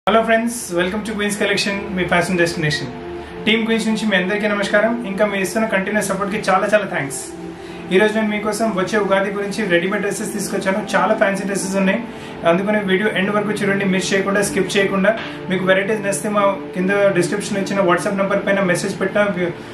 hello friends welcome to Queens collection మీ fashion destination team Queens నుంచి మీ అందరికీ నమస్కారం ఇంకా మీ ఇస్తున్న కంటిన్యూస్ సపోర్ట్కి చాలా చాలా థ్యాంక్స్ ఈ రోజు నేను మీకోసం వచ్చే ఉగాది గురించి రెడీమేడ్ డ్రెస్సెస్ తీసుకొచ్చాను చాలా ఫ్యాన్సీ డ్రెస్సెస్ ఉన్నాయి అందుకని వీడియో ఎండ్ వరకు చూడండి మిస్ చేయకుండా స్కిప్ చేయకుండా మీకు వెరైటీస్ నచ్చితే మా కింద డిస్క్రిప్షన్ ఇచ్చిన వాట్సాప్ నెంబర్ పైన మెసేజ్ పెట్టినా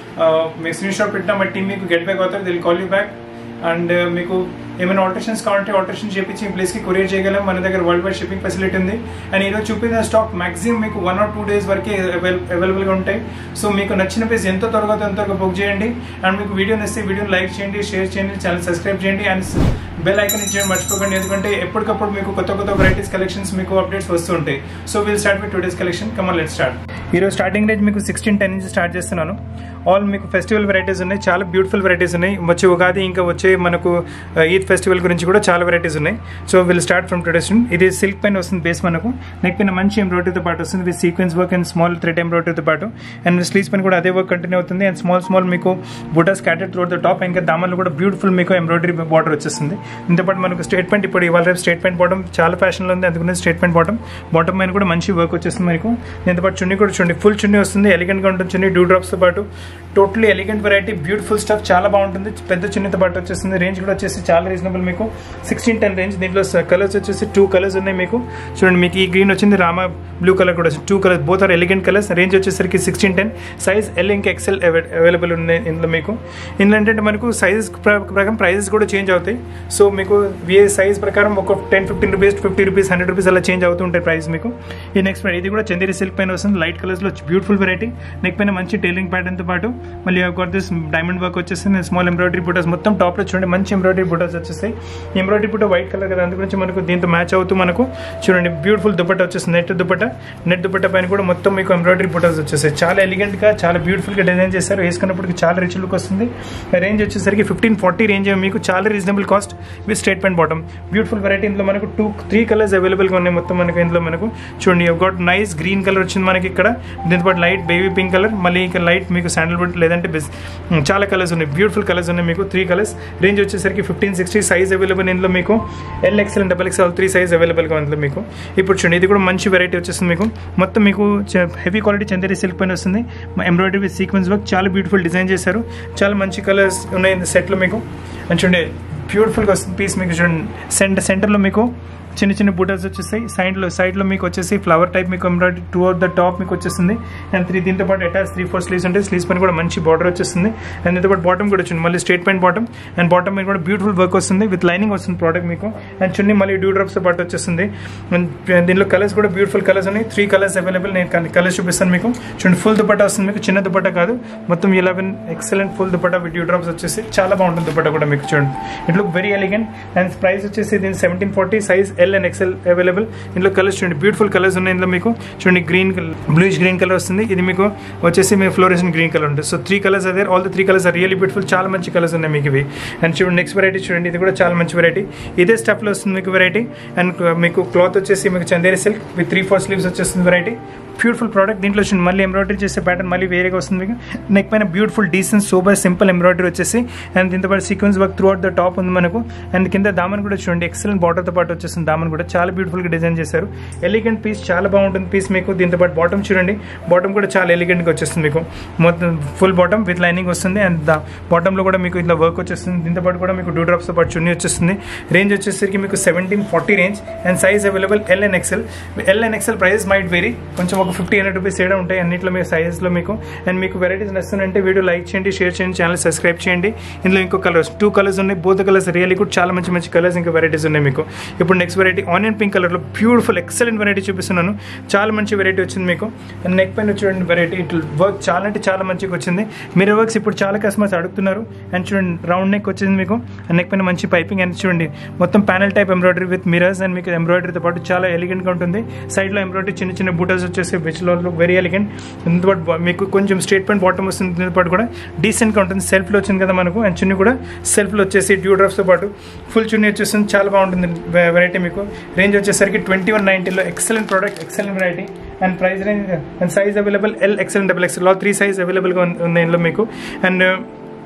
మీకు స్క్రీన్ షాట్ పెట్టినా మా టీం మీకు గెట్ బ్యాక్ అవుతారు will call you back and మీకు ఏమైనా ఆల్టరేషన్స్ కావాలంటే ఆల్టరేషన్ చేపించి ఈ ప్లేస్కి కొరియర్ చేయగలం మన దగ్గర వరల్డ్ వైడ్ షిప్పింగ్ ఫెసిలిటీ ఉంది అండ్ ఈరోజు చూపిన స్టాక్ మాక్సిమం మీకు వన్ ఆర్ టూ డేస్ వరకే అవైలబుల్గా ఉంటాయి సో మీకు నచ్చిన ప్లేస్ ఎంత త్వరగా అంత త్వరగా బుక్ చేయండి అండ్ మీకు వీడియో నచ్చితే వీడియోని లైక్ చేయండి షేర్ చేయండి ఛానల్ సబ్స్క్రైబ్ చేయండి అండ్ బెల్ ఐకన్ ఇచ్చేయండి మర్చిపోకండి ఎందుకంటే ఎప్పటికప్పుడు మీకు కొత్త కొత్త వెరైటీస్ కలెక్షన్స్ మీకు అప్డేట్స్ వస్తుంటాయి so will start with today's collection come on let start ఈరోజు స్టార్టింగ్ రేంజ్ మీకు సిక్స్టీన్ టెన్ నుంచి స్టార్ట్ చేస్తున్నాను ఆల్ మీకు ఫెస్టివల్ వెరైటీస్ ఉన్నాయి చాలా బ్యూటిఫుల్ వెరైటీస్ ఉన్నాయి వచ్చే ఉగాది ఇంకా వచ్చే మనకు ఈద్ ఫెస్టివల్ గురించి కూడా చాలా వెరైటీస్ ఉన్నాయి so will start from today's ఇది సిల్క్ పైన వస్తుంది బేస్ మనకు నెక్ పైన మంచి ఎంబ్రాయిడరీతో పాటు వస్తుంది with sequence work and small thread ఎంబ్రాయిడరీతో పాటు అండ్ స్లీవ్స్ పైన కూడా అదే వర్క్ కంటిన్యూ అవుతుంది అండ్ స్మాల్ స్మాల్ మీకు buta scattered throughout the top ఇంకా దామన్లో కూడా బ్యూటిఫుల్ మీకు ఎంబ్రాయిడరీ బార్డర్ వచ్చేస్తుంది ఇంతపాటు మనకు స్టేట్ ప్యాంట్ ఇప్పుడు ఇవాళ రేపు స్టేట్ ప్యాంట్ బాటమ్ చాలా ఫ్యాషన్లో ఉంది అందుకని స్టేట్ ప్యాంట్ బాటమ్ బాటమ్ పైన కూడా మంచి వర్క్ వచ్చేస్తుంది మీకు దీంతో పాటు చున్నీ కూడా చూడండి ఫుల్ చున్నీ వస్తుంది ఎలిగెంట్గా ఉంటుంది చున్నీ డూ డ్రాప్స్తో పాటు totally elegant variety beautiful stuff చాలా బాగుంటుంది పెద్ద చున్నీతో పాటు వచ్చేస్తుంది రేంజ్ కూడా వచ్చేసి చాలా రీజనబుల్ మీకు సిక్స్టీన్ టెన్ రేంజ్ దీంట్లో కలర్స్ వచ్చేసి టూ కలర్స్ ఉన్నాయి మీకు చూడండి మీకు ఈ గ్రీన్ వచ్చింది రామా బ్లూ కలర్ కూడా two colours both are elegant colours range వచ్చేసరికి సిక్స్టీన్ టెన్ సైజ్ ఎల్ ఇంకా ఎక్సెల్ అవైలబుల్ ఉన్నాయి ఇందులో మీకు ఇందులో ఏంటంటే మనకు సైజెస్ ప్రకారం ప్రైజెస్ కూడా చేంజ్ అవుతాయి సో మీకు ఏ సైజ్ ప్రకారం ఒక ten fifteen rupees fifty rupees hundred rupees అలా చేంజ్ అవుతూ ఉంటాయి ప్రైస్ మీకు ఈ నెక్స్ట్ ఇది కూడా చందేరి సిల్క్ పైన వస్తుంది లైట్ కలర్స్లో బ్యూటిఫుల్ వెరైటీ నెక్ పైన మంచి టైలింగ్ ప్యాటర్న్తో పాటు మళ్ళీ ఒక దిస్ డైమండ్ వర్క్ వచ్చేసింది స్మాల్ ఎంబ్రాయిడరీ బుటాస్ మొత్తం టాప్లో చూడండి మంచి ఎంబ్రాయిడరీ బుటాస్ వచ్చేస్తాయి ఎంబ్రాయిడరీ బుట్ట వైట్ కలర్ కదా అందు గురించి మనకు దీంతో మ్యాచ్ అవుతూ మనకు చూడండి బ్యూటిఫుల్ దుపట్ట వచ్చేస్తుంది నెట్ దుపట్ట నెట్ దుపట్ట పైన కూడా మొత్తం మీకు ఎంబ్రాయిడరీ బుటాస్ వచ్చేసాయి చాలా ఎలిగెంట్గా చాలా బ్యూటిఫుల్గా డిజైన్ చేశారు వేసుకున్నప్పుడు చాలా రిచ్ లుక్ వస్తుంది రేంజ్ వచ్చేసరికి ఫిఫ్టీన్ ఫార్టీ రేంజ్ మీకు చాలా reasonable cost with straight pant bottom beautiful variety ఇందులో మనకు టూ త్రీ కలర్స్ అవైలబుల్గా ఉన్నాయి మొత్తం మనకు ఇందులో మనకు చూడండి గాట్ నైస్ గ్రీన్ కలర్ వచ్చింది మనకి ఇక్కడ దీంతో పాటు లైట్ బేబీ పింక్ కలర్ మళ్ళీ ఇంకా లైట్ మీకు శాండల్వుడ్ లేదంటే బెస్ చాలా కలర్స్ ఉన్నాయి బ్యూటిఫుల్ కలర్స్ ఉన్నాయి మీకు త్రీ కలర్స్ రేంజ్ వచ్చేసరికి ఫిఫ్టీన్ సిక్స్టీ సైజ్ అవైలబుల్ ఇందులో మీకు L XL and double XL three size అవైలబుల్గా ఉంది మీకు ఇప్పుడు చూడండి ఇది కూడా మంచి వెరైటీ వచ్చేస్తుంది మీకు మొత్తం మీకు హెవీ క్వాలిటీ చందేరి సిల్క్ పైన వస్తుంది ఎంబ్రాయిడరీ విత్ సీక్వెన్స్ వర్క్ చాలా బ్యూటిఫుల్ డిజైన్ చేశారు చాలా మంచి కలర్స్ ఉన్నాయి సెట్లో మీకు అండ్ చూడండి బ్యూటిఫుల్గా వస్తుంది పీస్ మీకు చూడండి సెంటర్ సెంటర్లో మీకు చిన్న చిన్న బూటర్స్ వచ్చేస్తాయి సైడ్లో సైడ్లో మీకు వచ్చేసి ఫ్లవర్ టైప్ మీకు embroidery two of the top మీకు వచ్చేస్తుంది అండ్ త్రీ దీంతో పాటు అటాచ్ త్రీ ఫోర్ స్లీవ్స్ ఉంటాయి స్లీవ్స్ పైన కూడా మంచి బార్డర్ వచ్చేస్తుంది అండ్ దీంతో పాటు బాటమ్ కూడా వచ్చింది మళ్ళీ straight pant bottom and bottom మీద కూడా బ్యూటిఫుల్ వర్క్ వస్తుంది విత్ లైనింగ్ వస్తుంది ప్రోడక్ట్ మీకు అండ్ చున్నీ మళ్ళీ డ్యూ డ్రాప్స్తో పాటు వచ్చేస్తుంది అండ్ దీనిలో కలర్స్ కూడా బ్యూటిఫుల్ కలర్స్ ఉన్నాయి త్రీ కలర్స్ అవైలబుల్ నేను కలర్స్ చూపిస్తాను మీకు చూడండి ఫుల్ దుపట్టా వస్తుంది మీకు చిన్న దుపట్టా కాదు మొత్తం eleven excellent full dupatta with dew drops వచ్చేసి చాలా బాగుంటుంది దుపట్టా కూడా మీకు చూడండి it look very elegant and price వచ్చేసి దీని seventeen forty size L and XL available ఇందులో కలర్స్ చూడండి బ్యూటిఫుల్ కలర్స్ ఉన్నాయి ఇందులో మీకు చూడండి గ్రీన్ బ్లూయిష్ గ్రీన్ కలర్ వస్తుంది ఇది మీకు వచ్చేసి మీ ఫ్లోరేషన్ గ్రీన్ కలర్ ఉంటుంది సో త్రీ కలర్స్ అదే all the three colours are really beautiful చాలా మంచి కలర్స్ ఉన్నాయి మీకు ఇవి అండ్ చూడండి నెక్స్ట్ వెరైటీ చూడండి ఇది కూడా చాలా మంచి వెరైటీ ఇదే స్టఫ్లో వస్తుంది మీకు వెరైటీ అండ్ మీకు క్లాత్ వచ్చేసి మీకు Chanderi silk with three four sleeves వచ్చేస్తుంది వెరైటీ బ్యూటిఫుల్ ప్రోడక్ట్ దీంట్లో వచ్చింది మళ్ళీ ఎంబ్రాయిడరీ చేసే ప్యాటర్న్ మళ్ళీ వేరేగా వస్తుంది మీకు నెక్ పైన beautiful decent super simple embroidery వచ్చేసి అండ్ దీంతో పాటు sequence work throughout the top ఉంది మనకు అండ్ కింద దామన్ కూడా చూడండి ఎక్సలెంట్ బార్డర్తో పాటు వచ్చేస్తుంది దామన్ కూడా చాలా బ్యూటిఫుల్గా డిజైన్ చేశారు ఎలిగెంట్ పీస్ చాలా బాగుంటుంది పీస్ మీకు దీంతో పాటు బాటమ్ చూడండి బాటమ్ కూడా చాలా ఎలిగెంట్గా వచ్చేస్తుంది మీకు మొత్తం ఫుల్ బాటమ్ విత్ లైనింగ్ వస్తుంది అండ్ దా బాటంలో కూడా మీకు ఇట్లా వర్క్ వచ్చేస్తుంది దీంతో పాటు కూడా మీకు డూ డ్రాప్స్తో పాటు చున్నీ వచ్చేస్తుంది రేంజ్ వచ్చేసరికి మీకు seventeen forty range and size available L and XL L and XL price might vary కొంచెం ఒక ఫిఫ్టీ హండ్రెడ్ రూపీస్ తేడా ఉంటాయి అన్నింటిలో మీ సైజెస్లో మీకు అండ్ మీకు వెరైటీస్ నచ్చుతుందంటే వీడియో లైక్ చేయండి షేర్ చేయండి ఛానల్ సబ్స్క్రైబ్ చేయండి ఇందులో ఇంకో కలర్స్ టూ కలర్స్ ఉన్నాయి బోత్ కలర్స్ రియల్లీ కూడా చాలా మంచి మంచి కలర్స్ ఇంకా వెరైటీస్ ఉన్నాయి మీకు ఇప్పుడు నెక్స్ట్ వెరైటీ ఆనియన్ పింక్ కలర్లో బ్యూటిఫుల్ ఎక్సలెంట్ వెరైటీ చూపిస్తున్నాను చాలా మంచి వెరైటీ వచ్చింది మీకు అండ్ నెక్ పైన చూడండి వెరైటీ ఇట్లా వర్క్ చాలా అంటే చాలా మంచిగా వచ్చింది మీరు వర్క్స్ ఇప్పుడు చాలా కస్టమర్స్ అడుగుతున్నారు అండ్ చూడండి రౌండ్ నెక్ వచ్చింది మీకు అండ్ నెక్ పైన మంచి పైపింగ్ అండ్ చూడండి మొత్తం panel type embroidery with mirrors and మీకు ఎంబ్రాయిడరీతో పాటు చాలా ఎలిగెంట్గా ఉంటుంది సైడ్లో ఎంబ్రాయిడరీ చిన్న చిన్న బూటర్స్ వచ్చేసి విచ్లో వెరీ ఎలిగెంట్ దీంతో పాటు మీకు కొంచెం స్ట్రేట్ పాయింట్ బాటమ్ వస్తుంది దీంతో పాటు కూడా డీసెంట్గా ఉంటుంది సెల్ఫ్లో వచ్చింది కదా మనకు అండ్ చున్నీ కూడా సెల్ఫ్లో వచ్చేసి డ్యూ డ్రాప్స్తో పాటు ఫుల్ చున్నీ వచ్చేస్తుంది చాలా బాగుంటుంది వెరైటీ మీకు రేంజ్ వచ్చేసరికి ట్వంటీ వన్ నైంటీలో excellent product excellent variety and price range and size available L XL double XL three size అవైలబుల్గా ఉంది ఇందులో మీకు and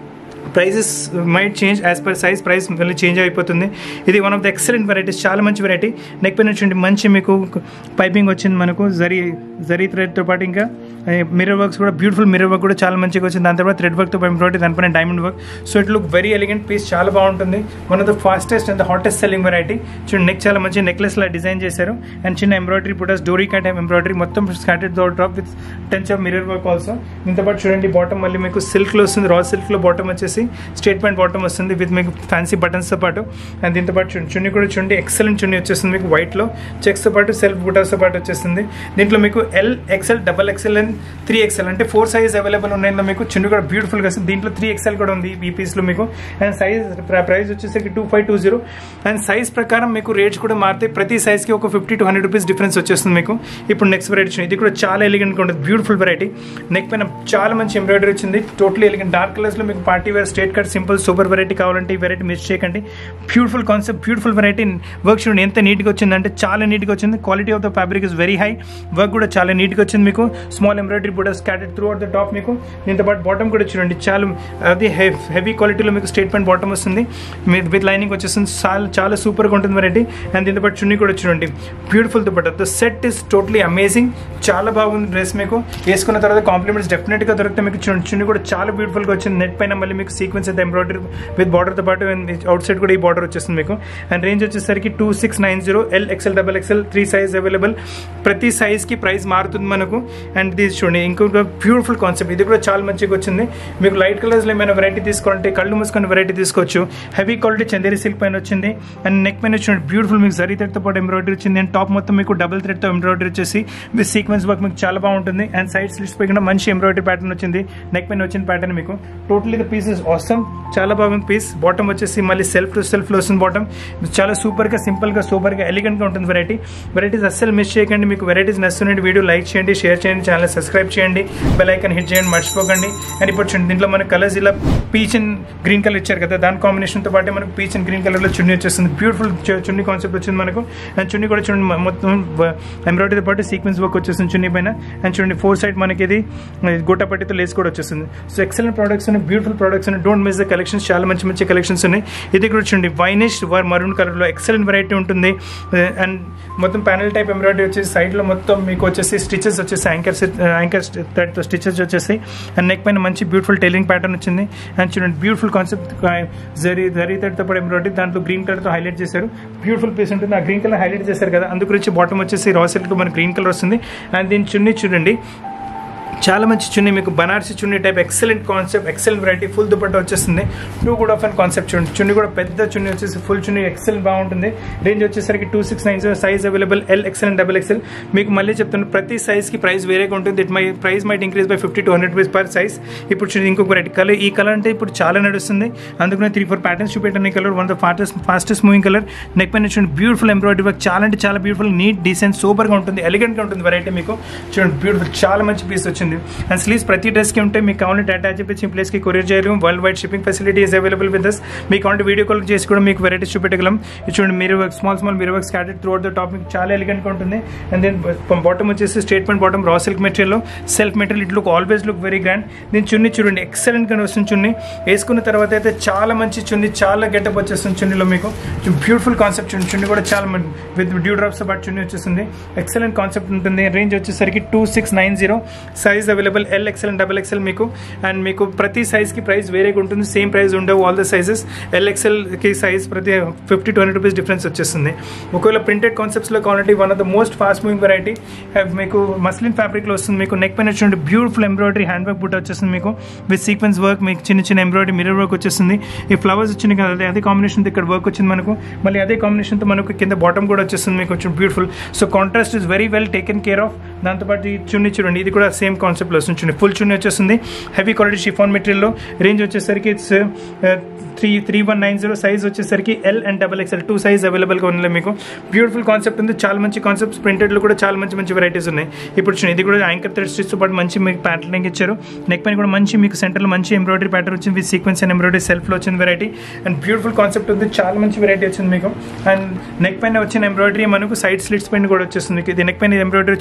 prices might change as per size price మళ్ళీ చేంజ్ అయిపోతుంది ఇది one of the excellent varieties చాలా మంచి వెరైటీ నెక్ పైన వచ్చింది మంచి మీకు పైపింగ్ వచ్చింది మనకు జరీ జరీ థ్రెడ్తో పాటు ఇంకా మిర్రర్ వర్క్స్ కూడా బ్యూటిఫుల్ మిర్రర్ వర్క్ కూడా చాలా మంచిగా వచ్చింది దాని తర్వాత థ్రెడ్ వర్క్తో ఎంబ్రాయిడరీ దానిపైన diamond work so it look very elegant piece చాలా బాగుంటుంది one of the fastest and the hottest selling variety చూడండి నెక్ చాలా మంచి నెక్లెస్ లా డిజైన్ చేశారు అండ్ చిన్న embroidery butas dori cut embroidery మొత్తం scattered drop with tens of mirror work also దీంతో పాటు చూడండి బాటమ్ మళ్ళీ మీకు సిల్క్ లో వస్తుంది రా సిల్క్ లో బాటమ్ వచ్చేసి స్ట్రేట్ పాయింట్ బాటమ్ వస్తుంది విత్ మీకు ఫ్యాన్సీ బటన్స్ తో పాటు అండ్ దీంతో పాటు చూడండి చున్నీ కూడా చూడండి ఎక్సలెంట్ చున్నీ వచ్చేస్తుంది మీకు వైట్ లో చెక్స్ తో పాటు సెల్ఫ్ బుటాస్ తో పాటు వచ్చేస్తుంది దీంట్లో మీకు L XL double XL and three XL అంటే ఫోర్ సైజ్ అవైలబుల్ ఉన్నాయి మీకు చున్నీ కూడా బ్యూటిఫుల్ గా వస్తుంది దీంట్లో త్రీ ఎక్సెల్ కూడా ఉంది ఈ పీస్ లో మీకు అండ్ సైజ్ ప్రైస్ వచ్చేసరికి two five two zero and size ప్రకారం మీకు రేట్స్ కూడా మారుతాయి ప్రతి సైజ్ కి ఒక fifty to hundred rupees difference వచ్చేస్తుంది మీకు ఇప్పుడు నెక్స్ట్ వెరైటీ ఇది కూడా చాలా ఎలిగెంట్ గా ఉంటుంది బ్యూటిఫుల్ వెరైటీ నెక్ పైన చాలా మంచి ఎంబ్రాయిడరీ వచ్చింది టోటలీ ఎలిగెంట్ డార్క్ కలర్స్ లో మీకు party wear straight cut simple super variety కావాలంటే ఈ వెరైటీ మిస్ చేయకండి beautiful concept beautiful variety work చూడండి ఎంత నీట్గా వచ్చిందంటే చాలా నీట్గా వచ్చింది quality of the fabric is very high work కూడా చాలా నీట్గా వచ్చింది మీకు స్మాల్ ఎంబ్రాయిడరీ బుడర్ scattered throughout the top మీకు దీంతో పాటు బాటమ్ కూడా చూడండి చాలా అది హెవీ క్వాలిటీలో మీకు స్టేట్ పాయింట్ బాటమ్ వస్తుంది విత్ లైనింగ్ వచ్చేస్తుంది చాలా చాలా సూపర్గా ఉంటుంది వెరైటీ అండ్ దీంతో పాటు చున్నీ కూడా చూడండి బ్యూటిఫుల్ తో పాటు the set is totally amazing చాలా బాగుంది డ్రెస్ మీకు వేసుకున్న తర్వాత కాంప్లిమెంట్స్ డెఫినెట్గా దొరికితే మీకు చూడండి చున్నీ కూడా చాలా బ్యూటిఫుల్గా వచ్చింది నెట్ పైన మళ్ళీ మీకు సీక్వెన్స్ అయితే ఎంబ్రాయిడరీ విత్ బార్డర్తో పాటు అవుట్ సైడ్ కూడా ఈ బార్డర్ వచ్చేస్తుంది మీకు అండ్ రేంజ్ వచ్చేసరికి two six nine zero L XL double XL three size available ప్రతి సైజ్కి ప్రైస్ మారుతుంది మనకు అండ్ ఇది చూడండి ఇంకొక బ్యూటిఫుల్ కాన్సెప్ట్ ఇది కూడా చాలా మంచిగా వచ్చింది మీకు లైట్ కలర్స్లో ఏమైనా వెరైటీ తీసుకోవాలంటే కళ్ళు మూసుకొని వెరైటీ తీసుకోవచ్చు హెవీ క్వాలిటీ చందేరి సిల్క్ పైన వచ్చింది అండ్ నెక్ పైన చూడండి బ్యూటిఫుల్ మీకు జరీ థ్రెడ్తో పాటు ఎంబ్రాయిడరీ వచ్చింది అండ్ టాప్ మొత్తం మీకు డబుల్ థ్రెడ్తో ఎంబ్రాయిడరీ వచ్చేసి విత్ సీక్వెన్స్ వర్క్ మీకు చాలా బాగుంటుంది అండ్ సైడ్ స్లిట్స్ పై కూడా మంచి ఎంబ్రాయిడరీ ప్యాటర్న్ వచ్చింది నెక్ పైన వచ్చిన ప్యాటర్న్ మీకు totally the piece is awesome చాలా బాగుంది పీస్ బాటమ్ వచ్చేసి మళ్ళీ సెల్ఫ్ టు సెల్ఫ్ లో వస్తుంది బాటమ్ చాలా సూపర్గా సింపుల్గా సూపర్గా ఎలిగెంట్గా ఉంటుంది వెరైటీ వెరైటీస్ అస్సలు మిస్ చేయకండి మీకు వెరైటీస్ నచ్చునండి వీడియో లైక్ చేయండి షేర్ చేయండి ఛానల్ సబ్స్క్రైబ్ చేయండి బెల్ ఐకన్ హిట్ చేయండి మర్చిపోకండి అండ్ ఇప్పుడు చూడండి దీంట్లో మనకి కలర్స్ ఇలా పీచ్ అండ్ గ్రీన్ కలర్ ఇచ్చారు కదా దాని కాంబినేషన్తో పాటు మనకు పీచ్ అండ్ గ్రీన్ కలర్లో చున్నీ వచ్చేస్తుంది బ్యూటిఫుల్ చున్నీ కాన్సెప్ట్ వచ్చింది మనకు అండ్ చున్నీ కూడా చూడండి మ- మొత్తం ఎంబ్రాయిడరీతో పాటు సీక్వెన్స్ వర్క్ వచ్చేస్తుంది చున్నీ పైన అండ్ చూడండి ఫోర్ సైడ్ మనకి ఇది గోటా పట్టితో లేస్ కూడా వచ్చేస్తుంది సో ఎక్సలెంట్ ప్రోడక్ట్స్ ఉన్నాయి బ్యూటిఫుల్ ప్రోడక్ట్స్ ఉన్నాయి డోంట్ మిస్ ద కలెక్షన్స్ చాలా మంచి మంచి కలెక్షన్స్ ఉన్నాయి ఇది కూడా చూడండి వైనిష్ వర్ మరూన్ కలర్లో ఎక్సలెంట్ వెరైటీ ఉంటుంది అండ్ మొత్తం ప్యానల్ టైప్ ఎంబ్రాయిడరీ వచ్చేసి సైడ్లో మొత్తం మీకు వచ్చేసి స్టిచెస్ వచ్చేసి యాంకర్ యాంకర్ థ్రెడ్తో స్టిచెస్ వచ్చేసి అండ్ నెక్ పైన మంచి బ్యూటిఫుల్ టైలింగ్ ప్యాటర్న్ వచ్చింది అండ్ చూడండి బ్యూటిఫుల్ కాన్సెప్ట్ జరీ జరీ థ్రెడ్తో పాటు ఎంబ్రాయిడరీ దాంట్లో గ్రీన్ కలర్తో హైలైట్ చేశారు బ్యూటిఫుల్ పీస్ ఉంటుంది ఆ గ్రీన్ కలర్ హైలైట్ చేశారు కదా అందుకు వచ్చి బాటమ్ వచ్చేసి రా సిల్క్ మనకి గ్రీన్ కలర్ వస్తుంది అండ్ దీని చున్నీ చూడండి చాలా మంచి చున్నీ మీకు Banarasi chunni type excellent concept excellent variety full dupatta వచ్చేస్తుంది టూ కూడా ఆఫ్ అండ్ కాన్సెప్ట్ చూడండి చున్నీ కూడా పెద్ద చున్నీ వచ్చేసి ఫుల్ చున్నీ ఎక్సలెంట్ బాగుంటుంది రేంజ్ వచ్చేసరికి two six nine zero size available L XL and double XL మీకు మళ్ళీ చెప్తాను ప్రతి సైజ్కి ప్రైస్ వేరేగా ఉంటుంది it may price might increase by fifty to hundred rupees per size ఇప్పుడు చూడండి ఇంకొక వెరైటీ కలర్ ఈ కలర్ అంటే ఇప్పుడు చాలా నడుస్తుంది అందుకనే త్రీ ఫోర్ ప్యాటర్న్స్ చూపెట్టాను ఈ colour one the fastest fastest moving colour neck పైన చూడండి బ్యూటిఫుల్ ఎంబ్రాయిడరీ వర్క్ చాలా అంటే చాలా బ్యూటిఫుల్ నీట్ డీసెంట్ సూపర్గా ఉంటుంది ఎలిగెంట్గా ఉంటుంది వెరైటీ మీకు చూడండి బ్యూటిఫుల్ చాలా మంచి పీస్ వచ్చింది అండ్ స్లీవ్స్ ప్రతి డ్రెస్కి ఉంటే మీకు కావాలంటే అటాచ్ చేపించి ప్లేస్కి కొరియర్ చేయడం worldwide shipping facility is available with this మీకు కావాలంటే వీడియో కాల్ చేసి కూడా మీకు వెరైటీస్ చూపెట్టగలం ఇది చూడండి మీరు వర్క్ స్మాల్ స్మాల్ మీరు work scattered throughout the top మీకు చాలా ఎలిగెంట్గా ఉంటుంది అండ్ దెన్ బాటమ్ వచ్చేసి statement bottom raw silk material self material it look always look very grand దీని చున్నీ చూడండి ఎక్సలెంట్గా వస్తుంది చున్నీ వేసుకున్న తర్వాత అయితే చాలా మంచి చున్నీ చాలా గెటప్ వచ్చేస్తుంది చున్నీలో మీకు బ్యూటిఫుల్ కాన్సెప్ట్ చున్నీ చున్నీ కూడా చాలా విత్ డ్యూ డ్రాప్స్ పాటు చున్నీ వచ్చేస్తుంది ఎక్సలెంట్ కాన్సెప్ట్ ఉంటుంది రేంజ్ వచ్చేసరికి two six nine zero size available L XL and double XL మీకు అండ్ మీకు ప్రతి సైజ్కి ప్రైస్ వేరేగా ఉంటుంది సేమ్ ప్రైస్ ఉండవు ఆల్ ద సైజెస్ ఎల్ ఎక్సెల్కి సైజ్ ప్రతి fifty to hundred rupees difference వచ్చేస్తుంది ఒకవేళ ప్రింటెడ్ కాన్సెప్ట్స్లో కావాలంటే one of the most fast moving variety మీకు మస్లిన్ ఫ్యాబ్రిక్లో వస్తుంది మీకు నెక్ పైన చూడండి బ్యూటిఫుల్ ఎంబ్రాయిడరీ హ్యాండ్ వర్క్ బుట్ట వచ్చేస్తుంది మీకు విత్ సీక్వెన్స్ వర్క్ మీకు చిన్న చిన్న ఎంబ్రాయిడరీ మిరర్ వర్క్ వచ్చేస్తుంది ఈ ఫ్లవర్స్ వచ్చింది కదా అదే అదే కాంబినేషన్ ఇక్కడ వర్క్ వచ్చింది మనకు మళ్ళీ అదే కాంబినేషన్తో మనకు కింద బాటమ్ కూడా వచ్చేస్తుంది మీకు కొంచెం beautiful so contrast is very well taken care of దాంతోపాటు ఈ చున్నీ చూడండి ఇది కూడా సేమ్ కాన్సెప్ట్లో వస్తుంది చూడండి ఫుల్ చున్నీ వచ్చేస్తుంది హెవీ క్వాలిటీ షిఫాన్ మెటీరియల్లో రేంజ్ వచ్చేసరికి it's three three one nine zero size వచ్చేసరికి L and double XL two size అవైలబుల్గా ఉన్నాయి మీకు బ్యూటిఫుల్ కాన్సెప్ట్ ఉంది చాలా మంచి కాన్సెప్ట్స్ ప్రింటెడ్లో కూడా చాలా మంచి మంచి వెరైటీస్ ఉన్నాయి ఇప్పుడు చూడండి ఇది కూడా యాంకర్ థ్రెడ్ స్టిచ్తో పాటు మంచి మీకు ప్యాటర్నింగ్ ఇచ్చారు నెక్ పైన కూడా మంచి మీకు సెంటర్లో మంచి ఎంబ్రాయిడరీ ప్యాటర్న్ వచ్చింది విత్ సీక్వెన్స్ అండ్ ఎంబ్రాయిడరీ సెల్ఫ్లో వచ్చింది వెరైటీ అండ్ బ్యూటిఫుల్ కాన్సెప్ట్ ఉంది చాలా మంచి వెరైటీ వచ్చింది మీకు అండ్ నెక్ పైన వచ్చిన ఎంబ్రాయిడరీ మనకు సైడ్ స్లిట్స్ పైన కూడా వచ్చేస్తుంది మీకు ఇది నెక్ పైన ఎంబ్రాయిడరీ వచ్చింది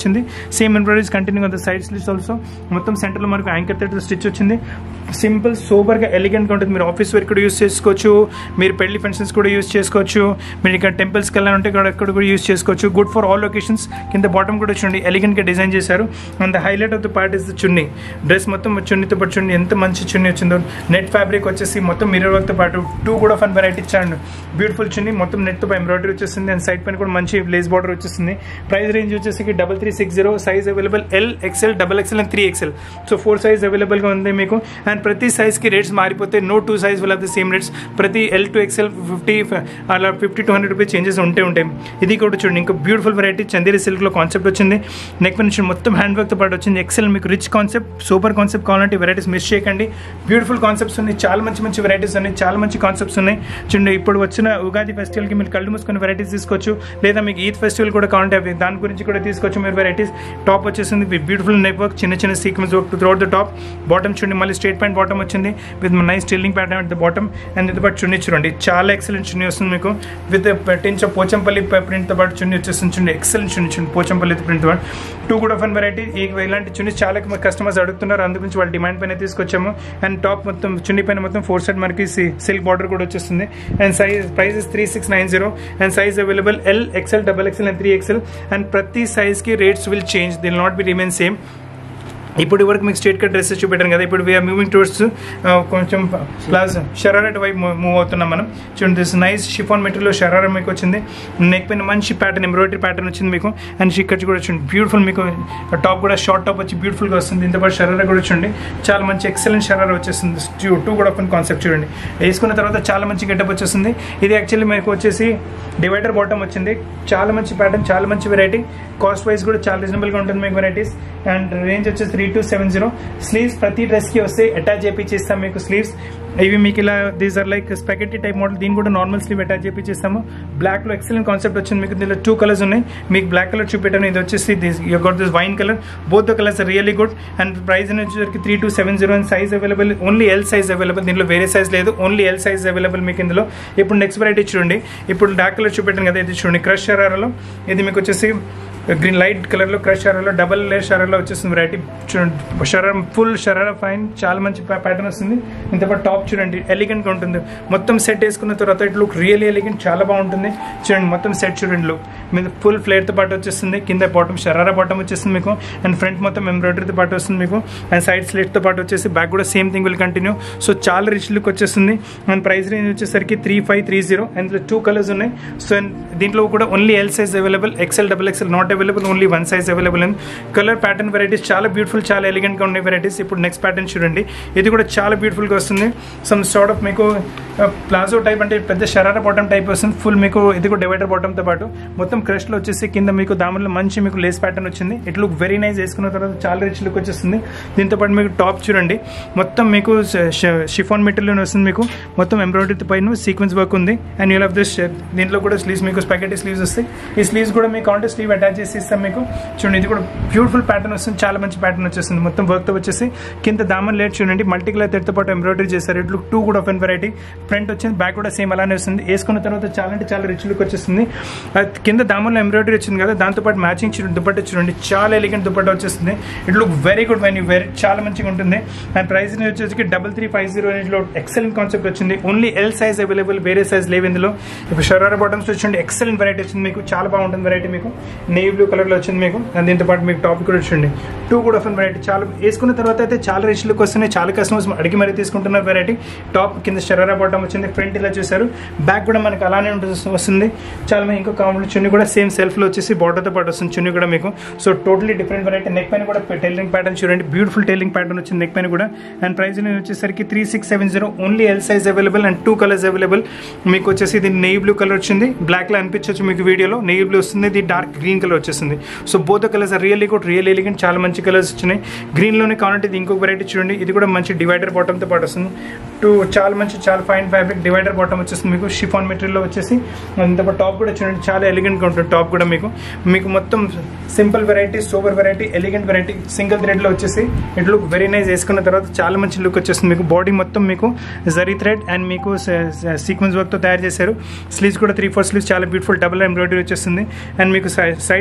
same embroideries continue on the side sleeves also మొత్తం సెంటర్లో మనకు యాంకర్ థెట్ స్టిచ్ వచ్చింది సింపుల్ సూపర్గా ఎలిగెంట్గా ఉంటుంది మీరు ఆఫీస్ వర్క్ కూడా యూస్ చేసుకోవచ్చు మీరు పెళ్లి ఫంక్షన్స్ కూడా యూస్ చేసుకోవచ్చు మీరు ఇక్కడ టెంపుల్స్కి వెళ్ళాలంటే ఇక్కడ ఇక్కడ కూడా యూస్ చేసుకోవచ్చు గుడ్ ఫర్ ఆల్ లొకేషన్స్ కింద బాటమ్ కూడా చూడండి ఎలిగెంట్గా డిజైన్ చేశారు and the highlight of the part is the chunni dress మొత్తం చున్నీతో పాటు చూడండి ఎంత మంచి చున్నీ వచ్చిందో నెట్ ఫ్యాబ్రిక్ వచ్చేసి మొత్తం మిర్రర్ వర్క్తో పాటు టూ కూడా ఫన్ వెరైటీ ఇచ్చాడు బ్యూటిఫుల్ చున్నీ మొత్తం నెట్తో ఎంబ్రాయిడరీ వచ్చేసింది అండ్ సైడ్ పైన కూడా మంచి లేస్ బార్డర్ వచ్చేసింది ప్రైస్ రేంజ్ వచ్చేసి double three six zero size available L XL double XL and three XL so four size అవైలబుల్గా ఉంది మీకు అండ్ ప్రతి సైజ్కి రేట్స్ మారిపోతే no two size will have the same rates ప్రతి ఎల్ టు ఎక్స్ఎల్ ఫిఫ్టీ అలా fifty to hundred rupees changes ఉంటే ఉంటాయి ఇది కూడా చూడండి ఇంకా బ్యూటిఫుల్ వెరైటీ చందేరి సిల్క్లో కాన్సెప్ట్ వచ్చింది నెక్ పైన చూడండి మొత్తం హ్యాండ్ వర్క్తో పాటు వచ్చింది ఎక్సెల్ మీకు రిచ్ కాన్సెప్ట్ సూపర్ కాన్సెప్ట్ కావాలంటే వెరైటీస్ మిస్ చేయకండి బ్యూటిఫుల్ కాన్సెప్ట్స్ ఉన్నాయి చాలా మంచి మంచి వెరైటీస్ ఉన్నాయి చాలా మంచి కాన్సెప్ట్స్ ఉన్నాయి చూడండి ఇప్పుడు వచ్చిన ఉగాది ఫెస్టివల్కి మీరు కళ్ళు మూసుకొని వెరైటీస్ తీసుకోవచ్చు లేదా మీకు ఈద్ ఫెస్టివల్ కూడా కావాలంటే అవి దాని గురించి కూడా తీసుకోవచ్చు మీరు వెరైటీస్ టాప్ వచ్చేసింది విత్ బ్యూటిఫుల్ నెక్ వర్క్ చిన్న చిన్న sequence work throughout the top bottom చూడండి మళ్ళీ స్ట్రేట్ పాయింట్ బాటమ్ వచ్చింది with nice styling pattern at the bottom and ఇది పాటు చున్నీ చూడండి చాలా ఎక్సలెంట్ చున్నీ వస్తుంది మీకు విత్ టెన్స్ ఆఫ్ పోచంపల్లి ప్రింట్తో పాటు చున్నీ వచ్చేస్తుంది చూడండి ఎక్సలెంట్ చున్నీ చూడండి పోచంపల్లి ప్రింట్ పాటు టూ కూడా ఫన్ వెరైటీ ఈ ఇలాంటి చున్నీ చాలా కస్టమర్స్ అడుగుతున్నారు అందు గురించి వాళ్ళ డిమాండ్ పైన తీసుకొచ్చాము అండ్ టాప్ మొత్తం చున్నీ పైన మొత్తం ఫోర్ సైడ్ మనకి సిల్క్ బార్డర్ కూడా వచ్చేస్తుంది and size price is three six nine zero and size available L XL double XL and three XL and ప్రతి సైజ్కి rates will change will not be remain same ఇప్పుడు వరకు మీకు straight cut dresses చూపెట్టాను కదా ఇప్పుడు we are moving towards కొంచెం ప్లాజ్ షరారెట్ వైపు move అవుతున్నాం మనం చూడండి this nice chiffon material sharara మీకు వచ్చింది నెక్ పైన మంచి ప్యాటర్న్ ఎంబ్రాయిడరీ ప్యాటర్న్ వచ్చింది మీకు అండ్ ఇక్కడ కూడా చూడండి బ్యూటిఫుల్ మీకు టాప్ కూడా షార్ట్ టాప్ వచ్చి బ్యూటిఫుల్గా వస్తుంది ఇంతపాటు షరారా కూడా చూడండి చాలా మంచి ఎక్సలెంట్ షరారా వచ్చేస్తుంది టూ కూడా కొన్ని కాన్సెప్ట్ చూడండి వేసుకున్న తర్వాత చాలా మంచి గెటప్ వచ్చేస్తుంది ఇది యాక్చువల్లీ మీకు వచ్చేసి డివైడర్ బాటమ్ వచ్చింది చాలా మంచి ప్యాటర్న్ చాలా మంచి వెరైటీ కాస్ట్ వైజ్ కూడా చాలా రీజనబుల్గా ఉంటుంది మీకు వెరైటీస్ అండ్ రేంజ్ వచ్చేసి three two seven zero sleeves ప్రతి డ్రెస్కి వస్తే అటాచ్ చేయించేస్తాం మీకు స్లీవ్స్ ఇవి మీకు ఇలా these are like spaghetti type model దీని కూడా నార్మల్ స్లీవ్ అటాచ్ చేయించేస్తాము బ్లాక్లో ఎక్సలెంట్ కాన్సెప్ట్ వచ్చింది మీకు దీనిలో టూ కలర్స్ ఉన్నాయి మీకు బ్లాక్ కలర్ చూపెట్టాను ఇది వచ్చేసి this you got this wine colour both the colours really good and price వచ్చేసరికి three two seven zero and size available only L size available దీనిలో వేరే సైజ్ లేదు ఓన్లీ ఎల్ సైజ్ అవైలబుల్ మీకు ఇందులో ఇప్పుడు నెక్స్ట్ వెరైటీ చూడండి ఇప్పుడు dark colour చూపెట్టాను కదా ఇది చూడండి క్రష్ షరారాలో ఇది మీకు వచ్చేసి గ్రీన్ లైట్ కలర్లో క్రష్ షరాలో డబల్ లేయర్ షరాలో వచ్చేస్తుంది వెరైటీ చూడండి షరా ఫుల్ షరారా ఫైన్ చాలా మంచి ప్యాటర్న్ వస్తుంది ఇంతపాటు టాప్ చూడండి ఎలిగెంట్గా ఉంటుంది మొత్తం సెట్ వేసుకున్న తర్వాత ఇట్ లుక్ రియల్ ఎలిగెంట్ చాలా బాగుంటుంది చూడండి మొత్తం సెట్ చూడండి లుక్ మీద ఫుల్ ఫ్లేర్తో పాటు వచ్చేస్తుంది కింద బాటమ్ షరారా బాటమ్ వచ్చేస్తుంది మీకు అండ్ ఫ్రంట్ మొత్తం ఎంబ్రాయిడరీతో పాటు వస్తుంది మీకు అండ్ సైడ్ స్లేట్తో పాటు వచ్చేసి బ్యాక్ కూడా same thing will continue so చాలా రిచ్ లుక్ వచ్చేస్తుంది అండ్ ప్రైస్ రేంజ్ వచ్చేసరికి three five three zero and two colours ఉన్నాయి సో దీంట్లో కూడా only L size available XL double XL not available only one size available and colour pattern varieties చాలా beautiful చాలా ఎలిగెంట్గా ఉన్నాయి varieties ఇప్పుడు నెక్స్ట్ ప్యాటర్న్ చూడండి ఇది కూడా చాలా బ్యూటిఫుల్గా వస్తుంది సమ్ సార్ట్ ఆఫ్ మీకు ప్లాజో టైప్ అంటే పెద్ద షరారా బాటమ్ టైప్ వస్తుంది ఫుల్ మీకు ఇది కూడా డివైడర్ బాటమ్తో పాటు మొత్తం క్రష్లో వచ్చేసి కింద మీకు దామన్లో మంచి మీకు లేస్ ప్యాటర్న్ వచ్చింది ఇట్ లుక్ వెరీ నైస్ వేసుకున్న తర్వాత చాలా రిచ్ లుక్ వచ్చేస్తుంది దీంతో పాటు మీకు టాప్ చూడండి మొత్తం మీకు షిఫాన్ మెటీరియల్ వస్తుంది మీకు మొత్తం ఎంబ్రాయిడరీ పైన సీక్వెన్స్ వర్క్ ఉంది అండ్ యూ హ్యావ్ దిస్ దీంట్లో కూడా స్లీవ్స్ మీకు స్పెగటీ స్లీవ్స్ వస్తాయి ఈ స్లీవ్స్ కూడా మీకు కాంటే స్లీవ్ అటాచ్ చేసి ఇస్తాం మీకు చూడండి ఇది కూడా బ్యూటిఫుల్ ప్యాటర్న్ వస్తుంది చాలా మంచి ప్యాటర్న్ వచ్చేస్తుంది మొత్తం వర్క్తో వచ్చేసి కింద దామన్ లేట్ చూడండి మల్టీ కలర్ థెడ్తో పాటు ఎంబ్రాయిడరీ చేశారు ఇట్ లుక్ టూ కూడా ఆఫ్ అండ్ వెరైటీ ఫ్రంట్ వచ్చింది బ్యాక్ కూడా సేమ్ అలానే వస్తుంది వేసుకున్న తర్వాత చాలా అంటే చాలా రిచ్ లుక్ వచ్చేస్తుంది కింద దామన్లో ఎంబ్రాయిడరీ వచ్చింది కదా దాంతోపాటు మ్యాచింగ్ చూడండి దుపట్టా చూడండి చాలా ఎలిగెంట్ దుపట్టా వచ్చేస్తుంది it look very good when very చాలా మంచిగా ఉంటుంది అండ్ ప్రైస్ వచ్చేసి డబల్ త్రీ ఫైవ్ జీరో లో ఎక్సలెంట్ కాన్సెప్ట్ వచ్చింది ఓన్లీ ఎల్ సైజ్ అవైలబుల్ వేరే సైజ్ లేవు ఇందులో ఇప్పుడు షరారా బాటమ్స్ వచ్చింది ఎక్సలెంట్ వెరైటీ వచ్చింది మీకు చాలా బాగుంటుంది వెరైటీ మీకు నేవీ బ్లూ కలర్లో వచ్చింది మీకు అండ్ దీంతో పాటు మీకు టాప్ కూడా వచ్చింది టూ కూడా ఆఫ్ వెరైటీ చాలా వేసుకున్న తర్వాత అయితే చాలా రిచ్ లుక్ వస్తున్నాయి చాలా కస్టమర్స్ అడిగి మరీ తీసుకుంటున్నారు వెరైటీ టాప్ కింద షరారా బాటమ్ వచ్చింది ఫ్రంట్ ఇలా చూసారు బ్యాక్ కూడా మనకి అలానే ఉంటుంది వస్తుంది చాలా మంది ఇంకో కావాలి చున్నీ కూడా సేమ్ సెల్ఫ్లో వచ్చేసి బార్డర్తో పాటు వస్తుంది చున్నీ కూడా మీకు so totally different variety neck పైన కూడా టైలింగ్ ప్యాటర్న్ చూడండి బ్యూటిఫుల్ టైలింగ్ ప్యాటర్న్ వచ్చింది నెక్ పైన కూడా అండ్ ప్రైస్ వచ్చేసరికి three six seven zero only L size available and two colours available మీకు వచ్చేసి ఇది నెయ్యి బ్లూ కలర్ వచ్చింది బ్లాక్లో అనిపించవచ్చు మీకు వీడియోలో నెయ్యి బ్లూ వస్తుంది ఇది డార్క్ గ్రీన్ కలర్ వచ్చేసింది so both colours really good real elegant చాలా మంచి కలర్స్ వచ్చినాయి గ్రీన్లోనే కావాలంటే ఇది ఇంకొక వెరైటీ చూడండి ఇది కూడా మంచి డివైడర్ బాటమ్తో పాటు వస్తుంది టూ చాలా మంచి చాలా ఫైన్ ఫ్యాబ్రిక్ డివైడర్ బాటమ్ వచ్చేస్తుంది మీకు షిఫాన్ మెటీరియల్లో వచ్చేసి ఇంత టాప్ కూడా చూడండి చాలా ఎలిగెంట్గా ఉంటుంది టాప్ కూడా మీకు మీకు మొత్తం simple variety super variety elegant variety single థ్రెడ్లో వచ్చేసి ఇట్ లుక్ వెరీ నైస్ వేసుకున్న తర్వాత చాలా మంచి లుక్ వచ్చేస్తుంది మీకు బాడీ మొత్తం మీకు జరీ థ్రెడ్ అండ్ మీకు సీక్వెన్స్ వర్క్తో తయారు చేశారు స్లీవ్స్ కూడా త్రీ ఫోర్ స్లీవ్స్ చాలా బ్యూటిఫుల్ డబుల్ ఎంబ్రాయిడరీ వచ్చేస్తుంది అండ్ మీకు సైడ్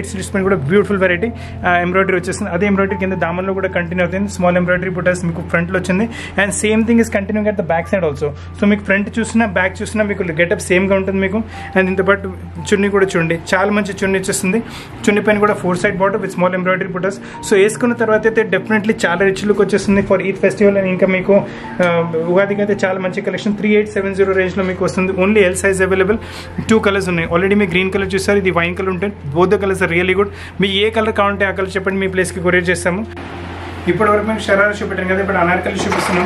స్లిట్స్ పైన కూడా బ్యూటిఫుల్ వెరైటీ ఎంబ్రాయిడరీ వచ్చేస్తుంది అదే ఎంబ్రాయిడరీ కింద దామన్లో కూడా కంటిన్యూ అవుతుంది స్మాల్ ఎంబ్రాయిడరీ బుటాస్ మీకు ఫ్రంట్లో వచ్చింది and same thing is continue at the back side also so మీకు ఫ్రంట్ చూసినా బ్యాక్ చూసినా మీకు గెటప్ సేమ్గా ఉంటుంది మీకు అండ్ దీంతో పాటు చున్నీ కూడా చూడండి చాలా మంచి చున్నీ వచ్చేస్తుంది చున్నీ పైన కూడా four side border with small embroidery బుటాస్ సో వేసుకున్న తర్వాత అయితే డెఫినెట్లీ చాలా రిచ్ లుక్ వచ్చేస్తుంది ఫర్ ఈద్ ఫెస్టివల్ అండ్ ఇంకా మీకు ఆ, ఉగాదికి అయితే చాలా మంచి collection three eight seven zero రేంజ్లో మీకు వస్తుంది only L size available two colours ఉన్నాయి ఆల్రెడీ మీ గ్రీన్ కలర్ చూసారు ఇది వైన్ కలర్ ఉంటుంది both the colours really good మీ ఏ కలర్ కావాలంటే ఆ కలర్ చెప్పండి మీ ప్లేస్కి కొరియర్ చేస్తాము ఇప్పటి వరకు మేము షరారా చూపెట్టాను కదా ఇప్పుడు అనార్కలి చూపిస్తున్నాం